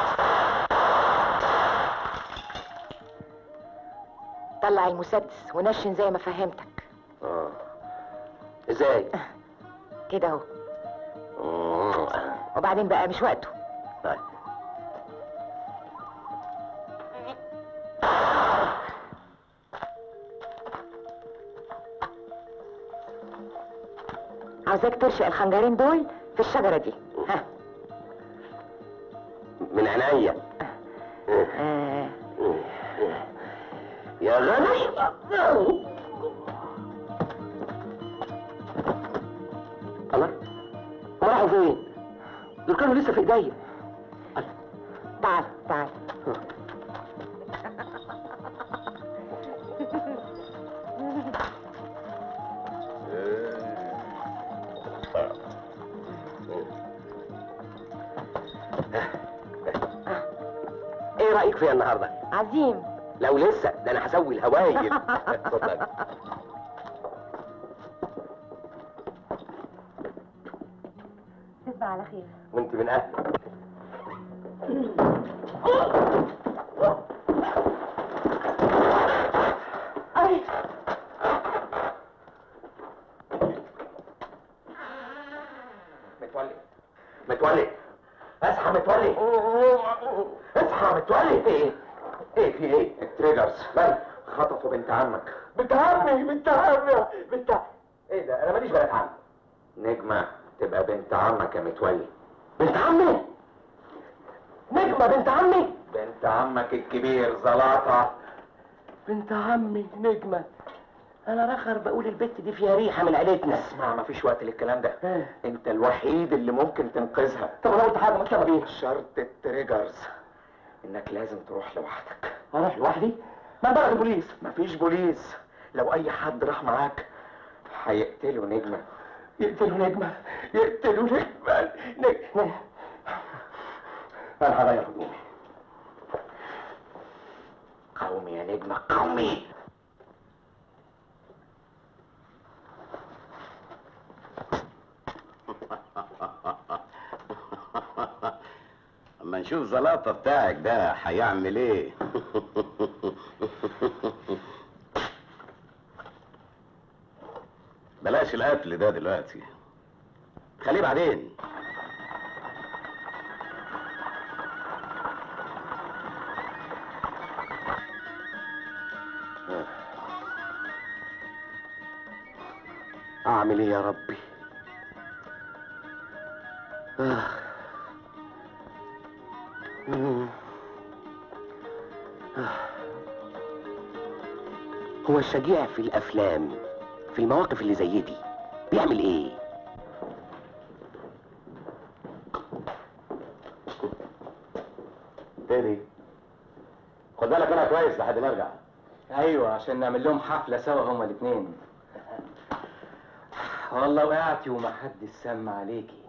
طلع المسدس ونشن زي ما فهمتك اه ازاي كده اهو مم. وبعدين بقى مش وقته طيب عاوزاك ترشق الخنجرين دول في الشجره دي ها من عينيا آه. يا غني الله هم راحوا فين؟ دول كانوا لسه في ايديا تعال تعال ايه رايك فيها النهارده عظيم لو لسه ده انا هسوي الهوايل اتفضل تصبح على خير وانت من اهلك أي متولي متولي اصحى متولي اصحى متولي ايه ايه في ايه التريجرز من خطفوا بنت عمك بنت عمي بنت عمي بنت ايه ده انا ماليش بنات عم نجمة تبقى بنت عمك يا متولي بنت عمي نجمة بنت عمي بنت عمك الكبير زلاطة بنت عمي نجمة انا رخر بقول البت دي فيها ريحة من عيلتنا اسمع مفيش وقت للكلام ده انت الوحيد اللي ممكن تنقذها طب انا قلت حاجة ما تشرب ايه شرط التريجرز انك لازم تروح لوحدك اروح لوحدي ما بلغ البوليس مفيش بوليس لو اي حد راح معاك هيقتلوا نجمة يقتلوا نجمة يقتلوا نجمة نجمة انا هغير هدومي قومي يا نجمة قومي اما نشوف زلاطة بتاعك ده هيعمل ايه بلاش القتل ده دلوقتي خليه بعدين اعمل ايه يا ربي آه. مم. آه. هو الشجيع في الافلام في المواقف اللي زي دي بيعمل ايه تاني خد بالك انا كويس لحد ما ارجع ايوه عشان نعمل لهم حفله سوا هما الاثنين والله وقعتي وما حد سمع عليكي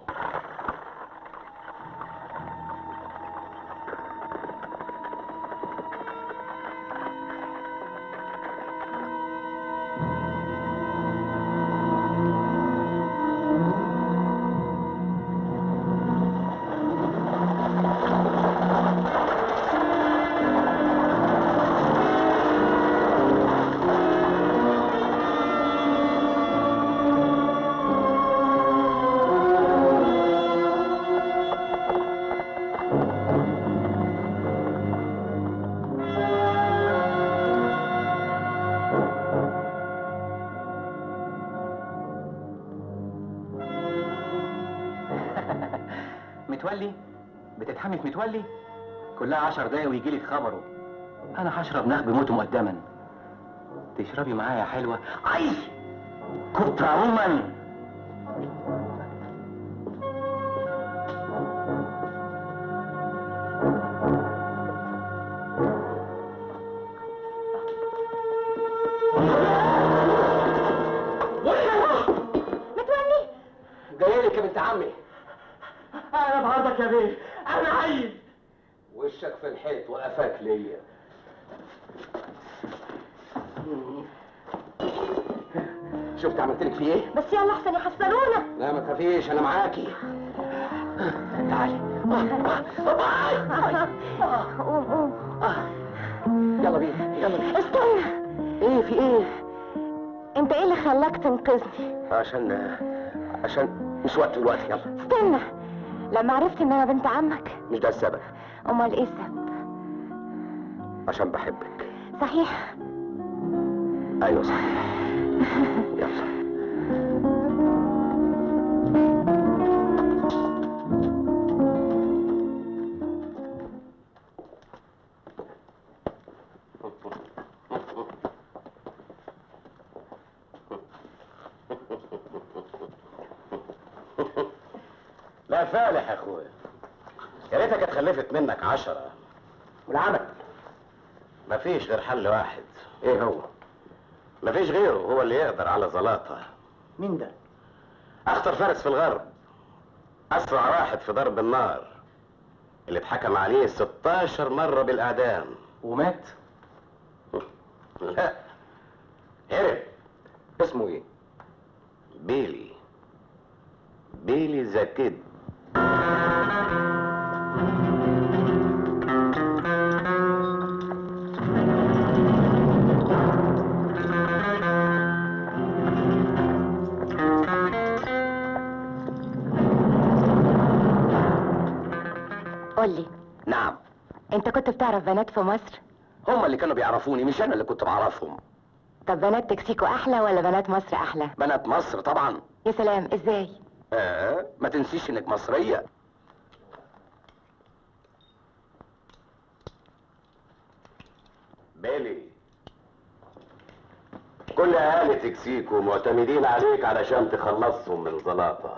متولي بتتحمي في متولي كلها عشر دقايق ويجي لك خبره انا هشرب نخب موته مقدما تشربي معايا يا حلوه اي كنت عموما متولي جاي لك يا بنت عمي انا بعرضك يا بيه انا عايز وشك في الحيط وقفاك ليا شفت عملت لك فيه ايه؟ بس يلا احسن يحصلونا لا ما تخافيش انا معاكي تعالي قوم قوم يلا بينا يلا بينا استنى ايه في ايه؟ انت ايه اللي خلاك تنقذني عشان عشان مش وقت الوقت يلا استنى لما عرفت ان انا بنت عمك مش ده السبب امال ايه السبب عشان بحبك صحيح ايوه صحيح يلا لا فالح يا اخويا يا ريتك اتخلفت منك عشرة والعمل مفيش غير حل واحد ايه هو؟ مفيش غيره هو اللي يقدر على زلاطة مين ده اخطر فارس في الغرب اسرع واحد في ضرب النار اللي اتحكم عليه 16 مرة بالإعدام ومات لا هرب اسمه ايه؟ بيلي بيلي زكيد قولي نعم انت كنت بتعرف بنات في مصر هم اللي كانوا بيعرفوني مش انا اللي كنت بعرفهم طب بنات تكسيكو احلى ولا بنات مصر احلى بنات مصر طبعا يا سلام ازاي آه ما تنسيش انك مصرية بيلي كل اهالي تكسيكو معتمدين عليك علشان تخلصهم من زلاطة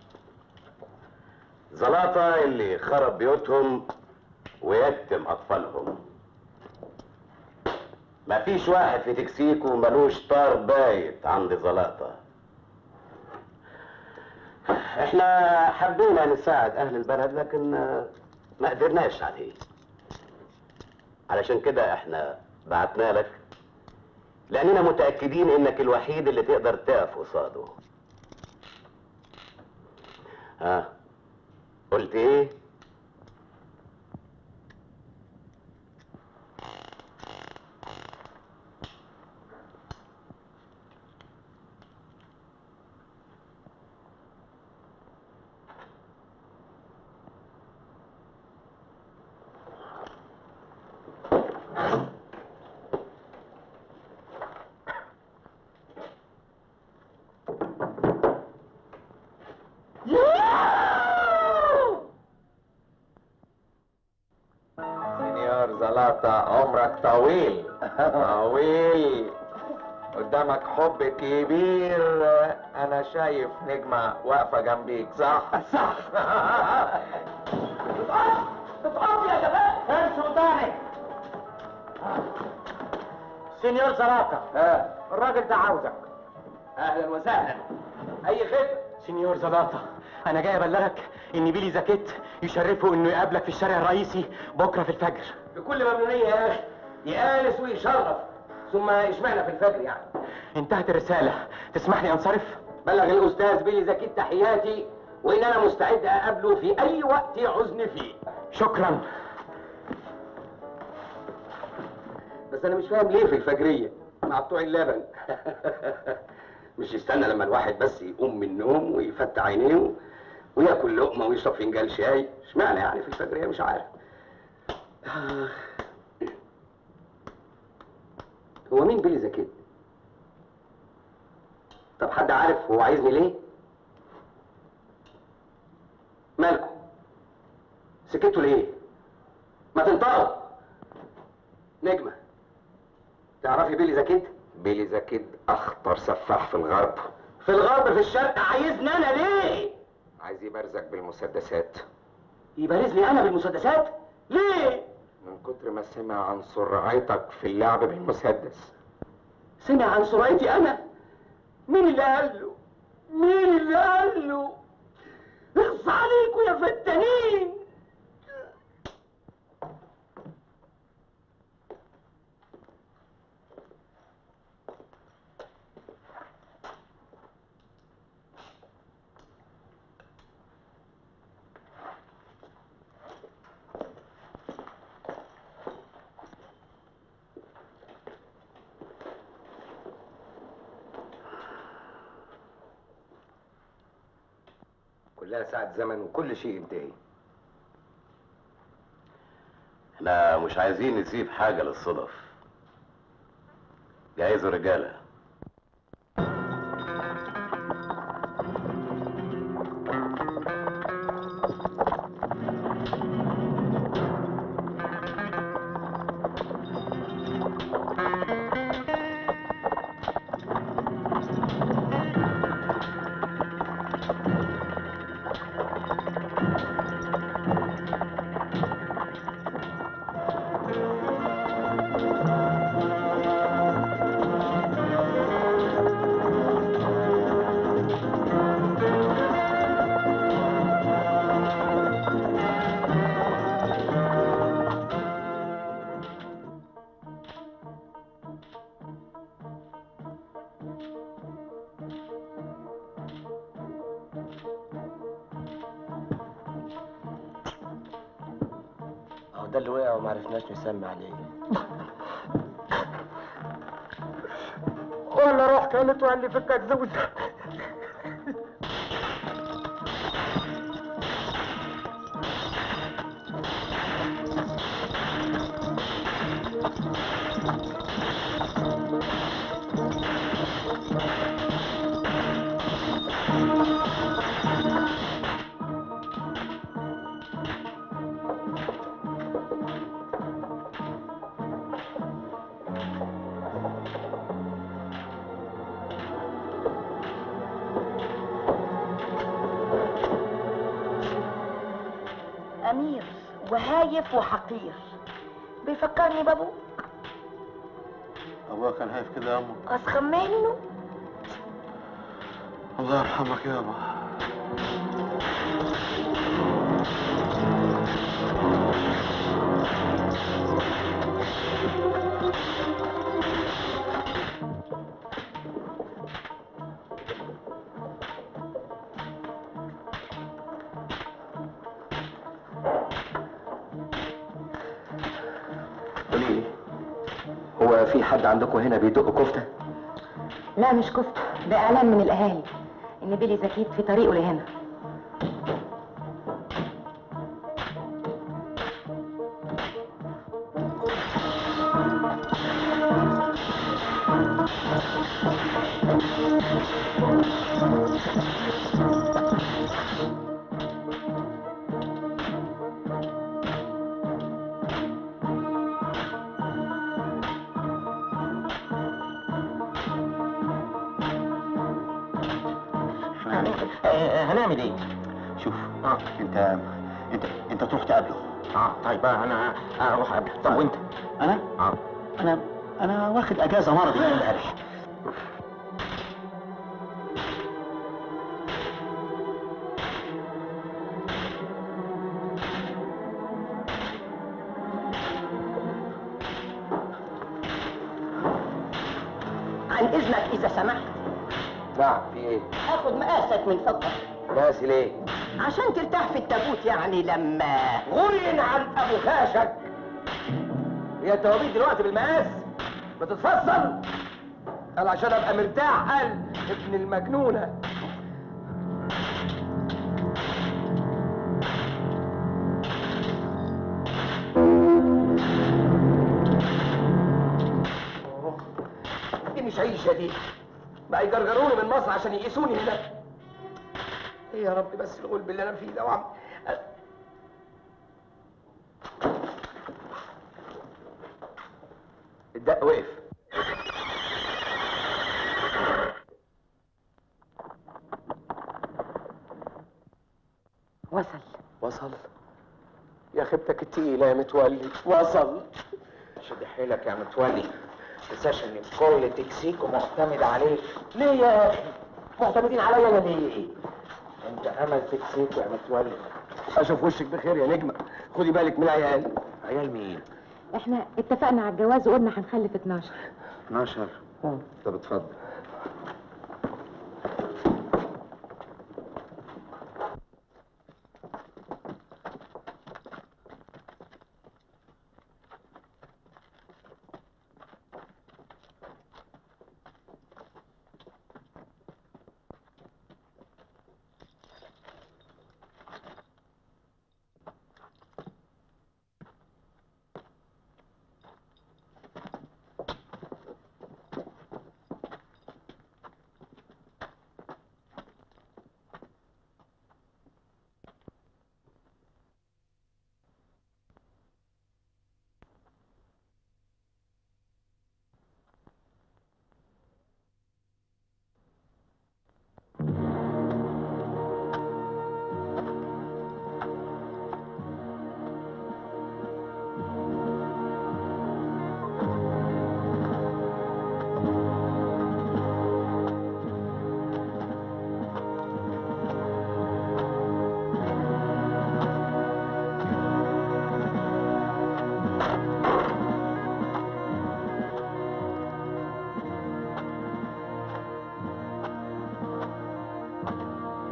زلاطة اللي خرب بيوتهم ويتم اطفالهم مفيش واحد في تكسيكو ملوش طار بايت عند زلاطة احنا حبينا نساعد اهل البلد لكن آه، ما قدرناش عليه علشان كده احنا بعتنا لك لاننا متاكدين انك الوحيد اللي تقدر تقف قصاده ها قلت ايه سينيور زلاطة عمرك طويل طويل قدامك حب كبير انا شايف نجمة واقفة جنبيك صح صح اقف يا جماعه امشوا قدامي سينيور زلاطة الراجل ده عاوزك اهلا وسهلا اي خدمه سينيور زلاطة أنا جاي أبلغك إن بيلي زاكيت يشرفه إنه يقابلك في الشارع الرئيسي بكرة في الفجر بكل ممنونيه يا اخي يآنس ويشرف ثم اشمعنى في الفجر يعني انتهت الرسالة تسمح لي أنصرف؟ بلغ الاستاذ بيلي زكيت تحياتي وان انا مستعد اقابله في اي وقت يعوزني فيه شكرا بس انا مش فاهم ليه في الفجريه مع بتوع اللبن مش يستنى لما الواحد بس يقوم من النوم ويفتح عينيه وياكل لقمه ويشرب فنجان شاي اشمعنى يعني في الفجريه مش عارف آه. هو مين بيلي زكيت طب حد عارف هو عايزني ليه مالكم سكتوا ليه ما تنطقوا نجمه تعرفي بيلي زكيت بيلي زاكيد اخطر سفاح في الغرب في الغرب في الشرق عايزني انا ليه عايز يبرزك بالمسدسات يبارزني انا بالمسدسات ليه من كتر ما سمع عن سرعتك في اللعب بالمسدس سمع عن سرعتي انا مين اللي قال له مين اللي قال له اخص عليكم يا فتانين كلها ساعة زمن وكل شيء ينتهي احنا مش عايزين نسيب حاجة للصدف جهزوا رجالة ده اللي وقع وما عرفناش نسمي عليه ولا روح كانت واللي فكك زوجها أمير وهايف وحقير بيفكرني بابوه ابويا كان هايف كده يا امه أسخن منه الله يرحمك يابا قولي لي هو في حد عندكم هنا بيدق كفته لا مش كفتة ده إعلان من الأهالي إن بيلي زكيت في طريقه لهنا آه، هنعمل ايه؟ شوف اه انت انت انت تروح تقابله اه طيب انا اروح قبل طب وانت؟ انا اه انا انا واخد اجازه مرضي من امبارح عن اذنك اذا سمحت نعم في ايه؟ اخد مقاسك من فضلك ناسي ليه؟ عشان ترتاح في التابوت يعني لما غين عن ابو خاشك هي التوابيت دلوقتي بالمقاس بتتفصل قال عشان ابقى مرتاح قال ابن المجنونه دي مش عيشه دي بقى يجرجروني من مصر عشان يقيسوني هناك ايه يا رب بس الغلب اللي انا فيه ده وعم الدق وقف وصل وصل يا خيبتك التقيلة يا متولي وصل شد حيلك يا متولي تنساش ان كل تكسيكو معتمد عليك ليه يا اخي معتمدين عليا انا ليه انت امل تكسيكو يا متولي اشوف وشك بخير يا نجمة خدي بالك من العيال عيال مين احنا اتفقنا على الجواز وقلنا هنخلف 12 12 طب اتفضل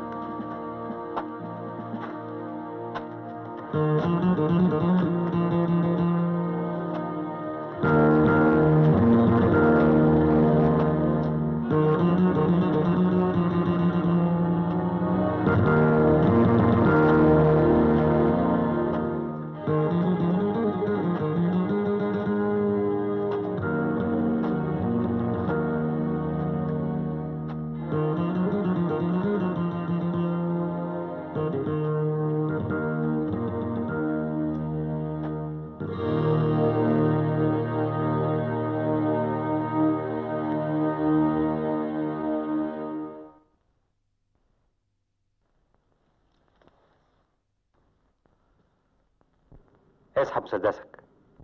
Thank you. اسحب مسدسك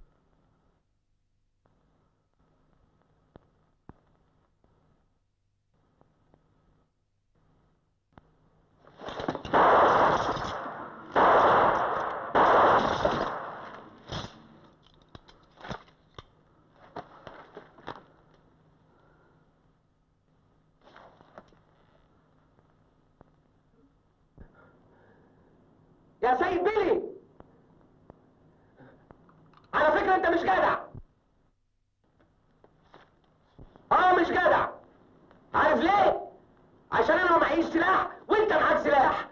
يا سيد بيلي على فكرة انت مش جدع اه مش جدع عارف ليه عشان انا ما معيش سلاح وانت معاك سلاح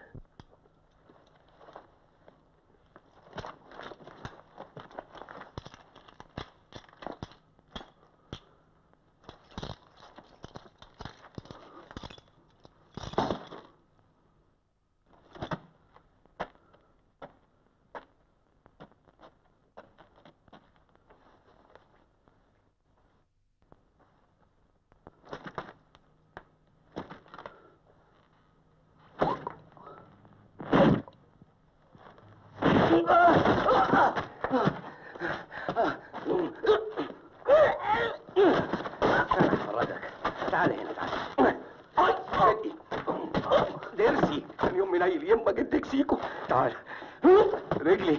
افرجك تعال هنا تعال درسي كان يوم منيل يما جدك سيكو تعال رجلي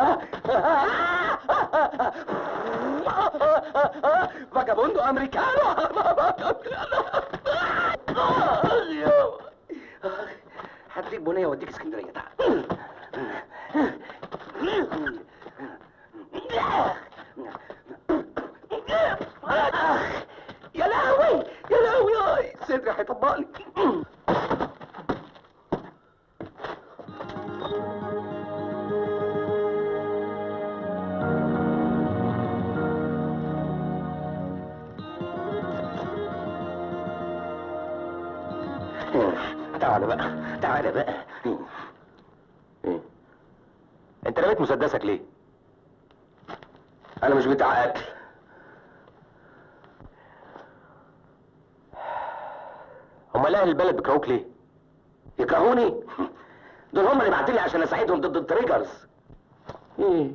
فاجابوندو امريكانو هديك بنيه واديك اسكندريه تعال يا لهوي يا لهوي آي، صدري هيطبقني تعال بقى تعال بقى ايه انت رميت مسدسك ليه انا مش بتاع اكل امال اهل البلد بيكرهوك ليه يكرهوني دول هم اللي بعتلي عشان اساعدهم ضد التريجرز ايه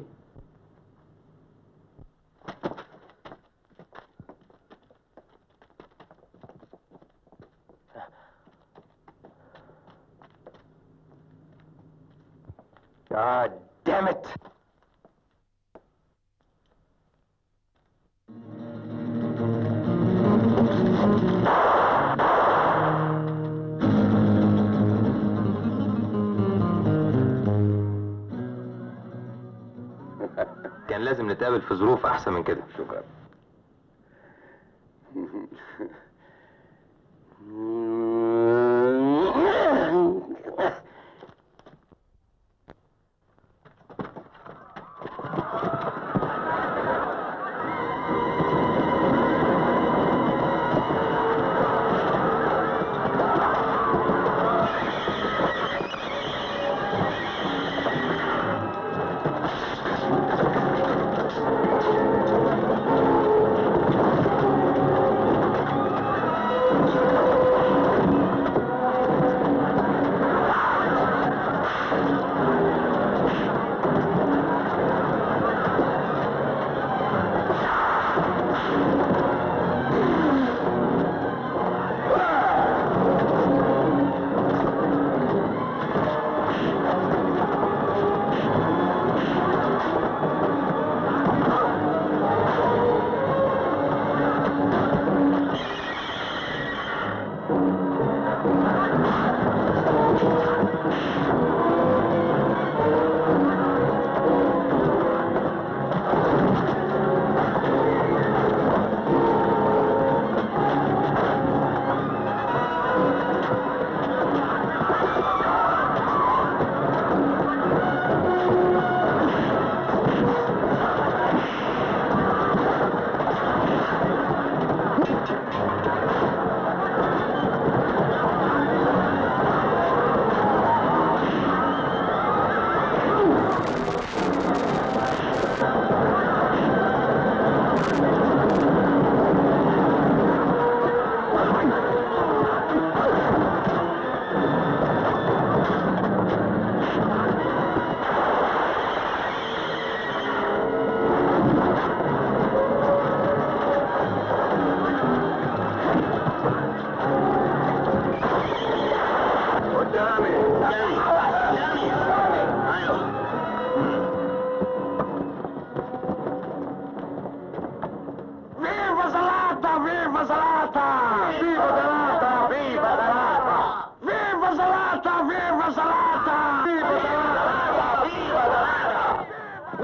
God damn it! كان لازم نتقابل في ظروف احسن من كده شكرا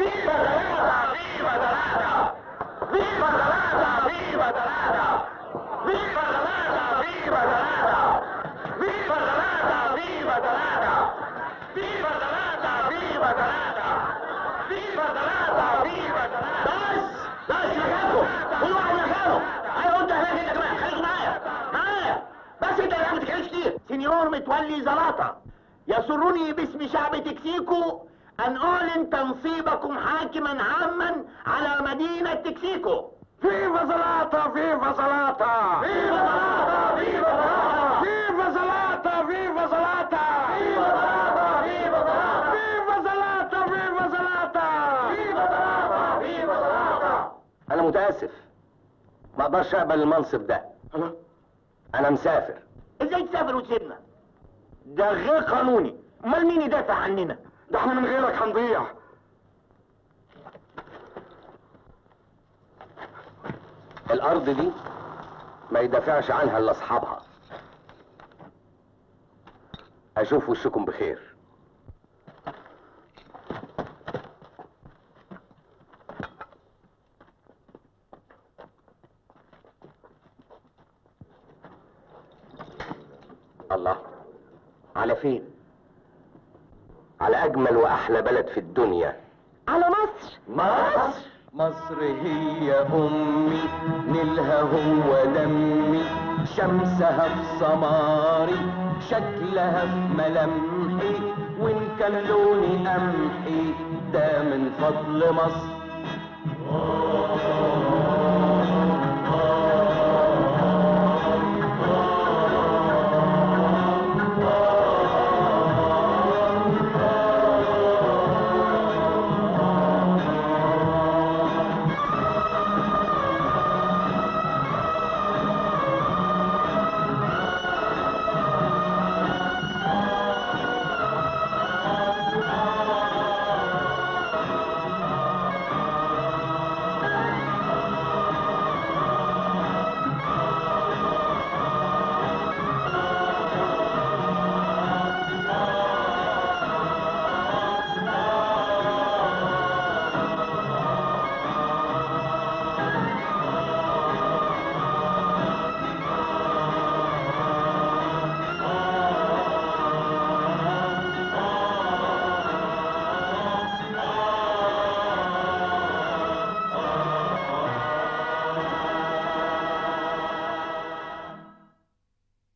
فيفا ثلاثة فيفا ثلاثة فيفا ثلاثة فيفا ثلاثة فيفا ثلاثة فيفا ثلاثة فيفا ثلاثة فيفا ثلاثة فيفا ثلاثة فيفا ثلاثة فيفا ثلاثة فيفا ثلاثة بس بس مكانكم كل واحد مكانه ايوه انت هناك انت كمان خليكم معايا معايا بس انت يا ما تتكلمش كتير سنيور متولي زلاطة يسرني باسم شعب تكسيكو ان اعلن تنصيبكم حاكما عاما على مدينة تكسيكو فيفا زلاطة فيفا زلاطة فيفا زلاطة فيفا زلاطة فيفا زلاطة فيفا زلاطة فيفا زلاطة فيفا زلاطة فيفا زلاطة فيفا زلاطة فيفا زلاطة فيفا زلاطة انا متاسف ما اقدرش اقبل المنصب ده انا مسافر ازاي تسافر وتسيبنا ده غير قانوني امال مين يدافع عننا ده احنا من غيرك هنضيع الارض دي ما يدافعش عنها الا اصحابها اشوف وشكم بخير الله على فين على اجمل واحلى بلد في الدنيا على مصر مصر مصر هي أمي نيلها هو دمي شمسها في سماري شكلها في ملامحي وإن كان لوني قمحي ده من فضل مصر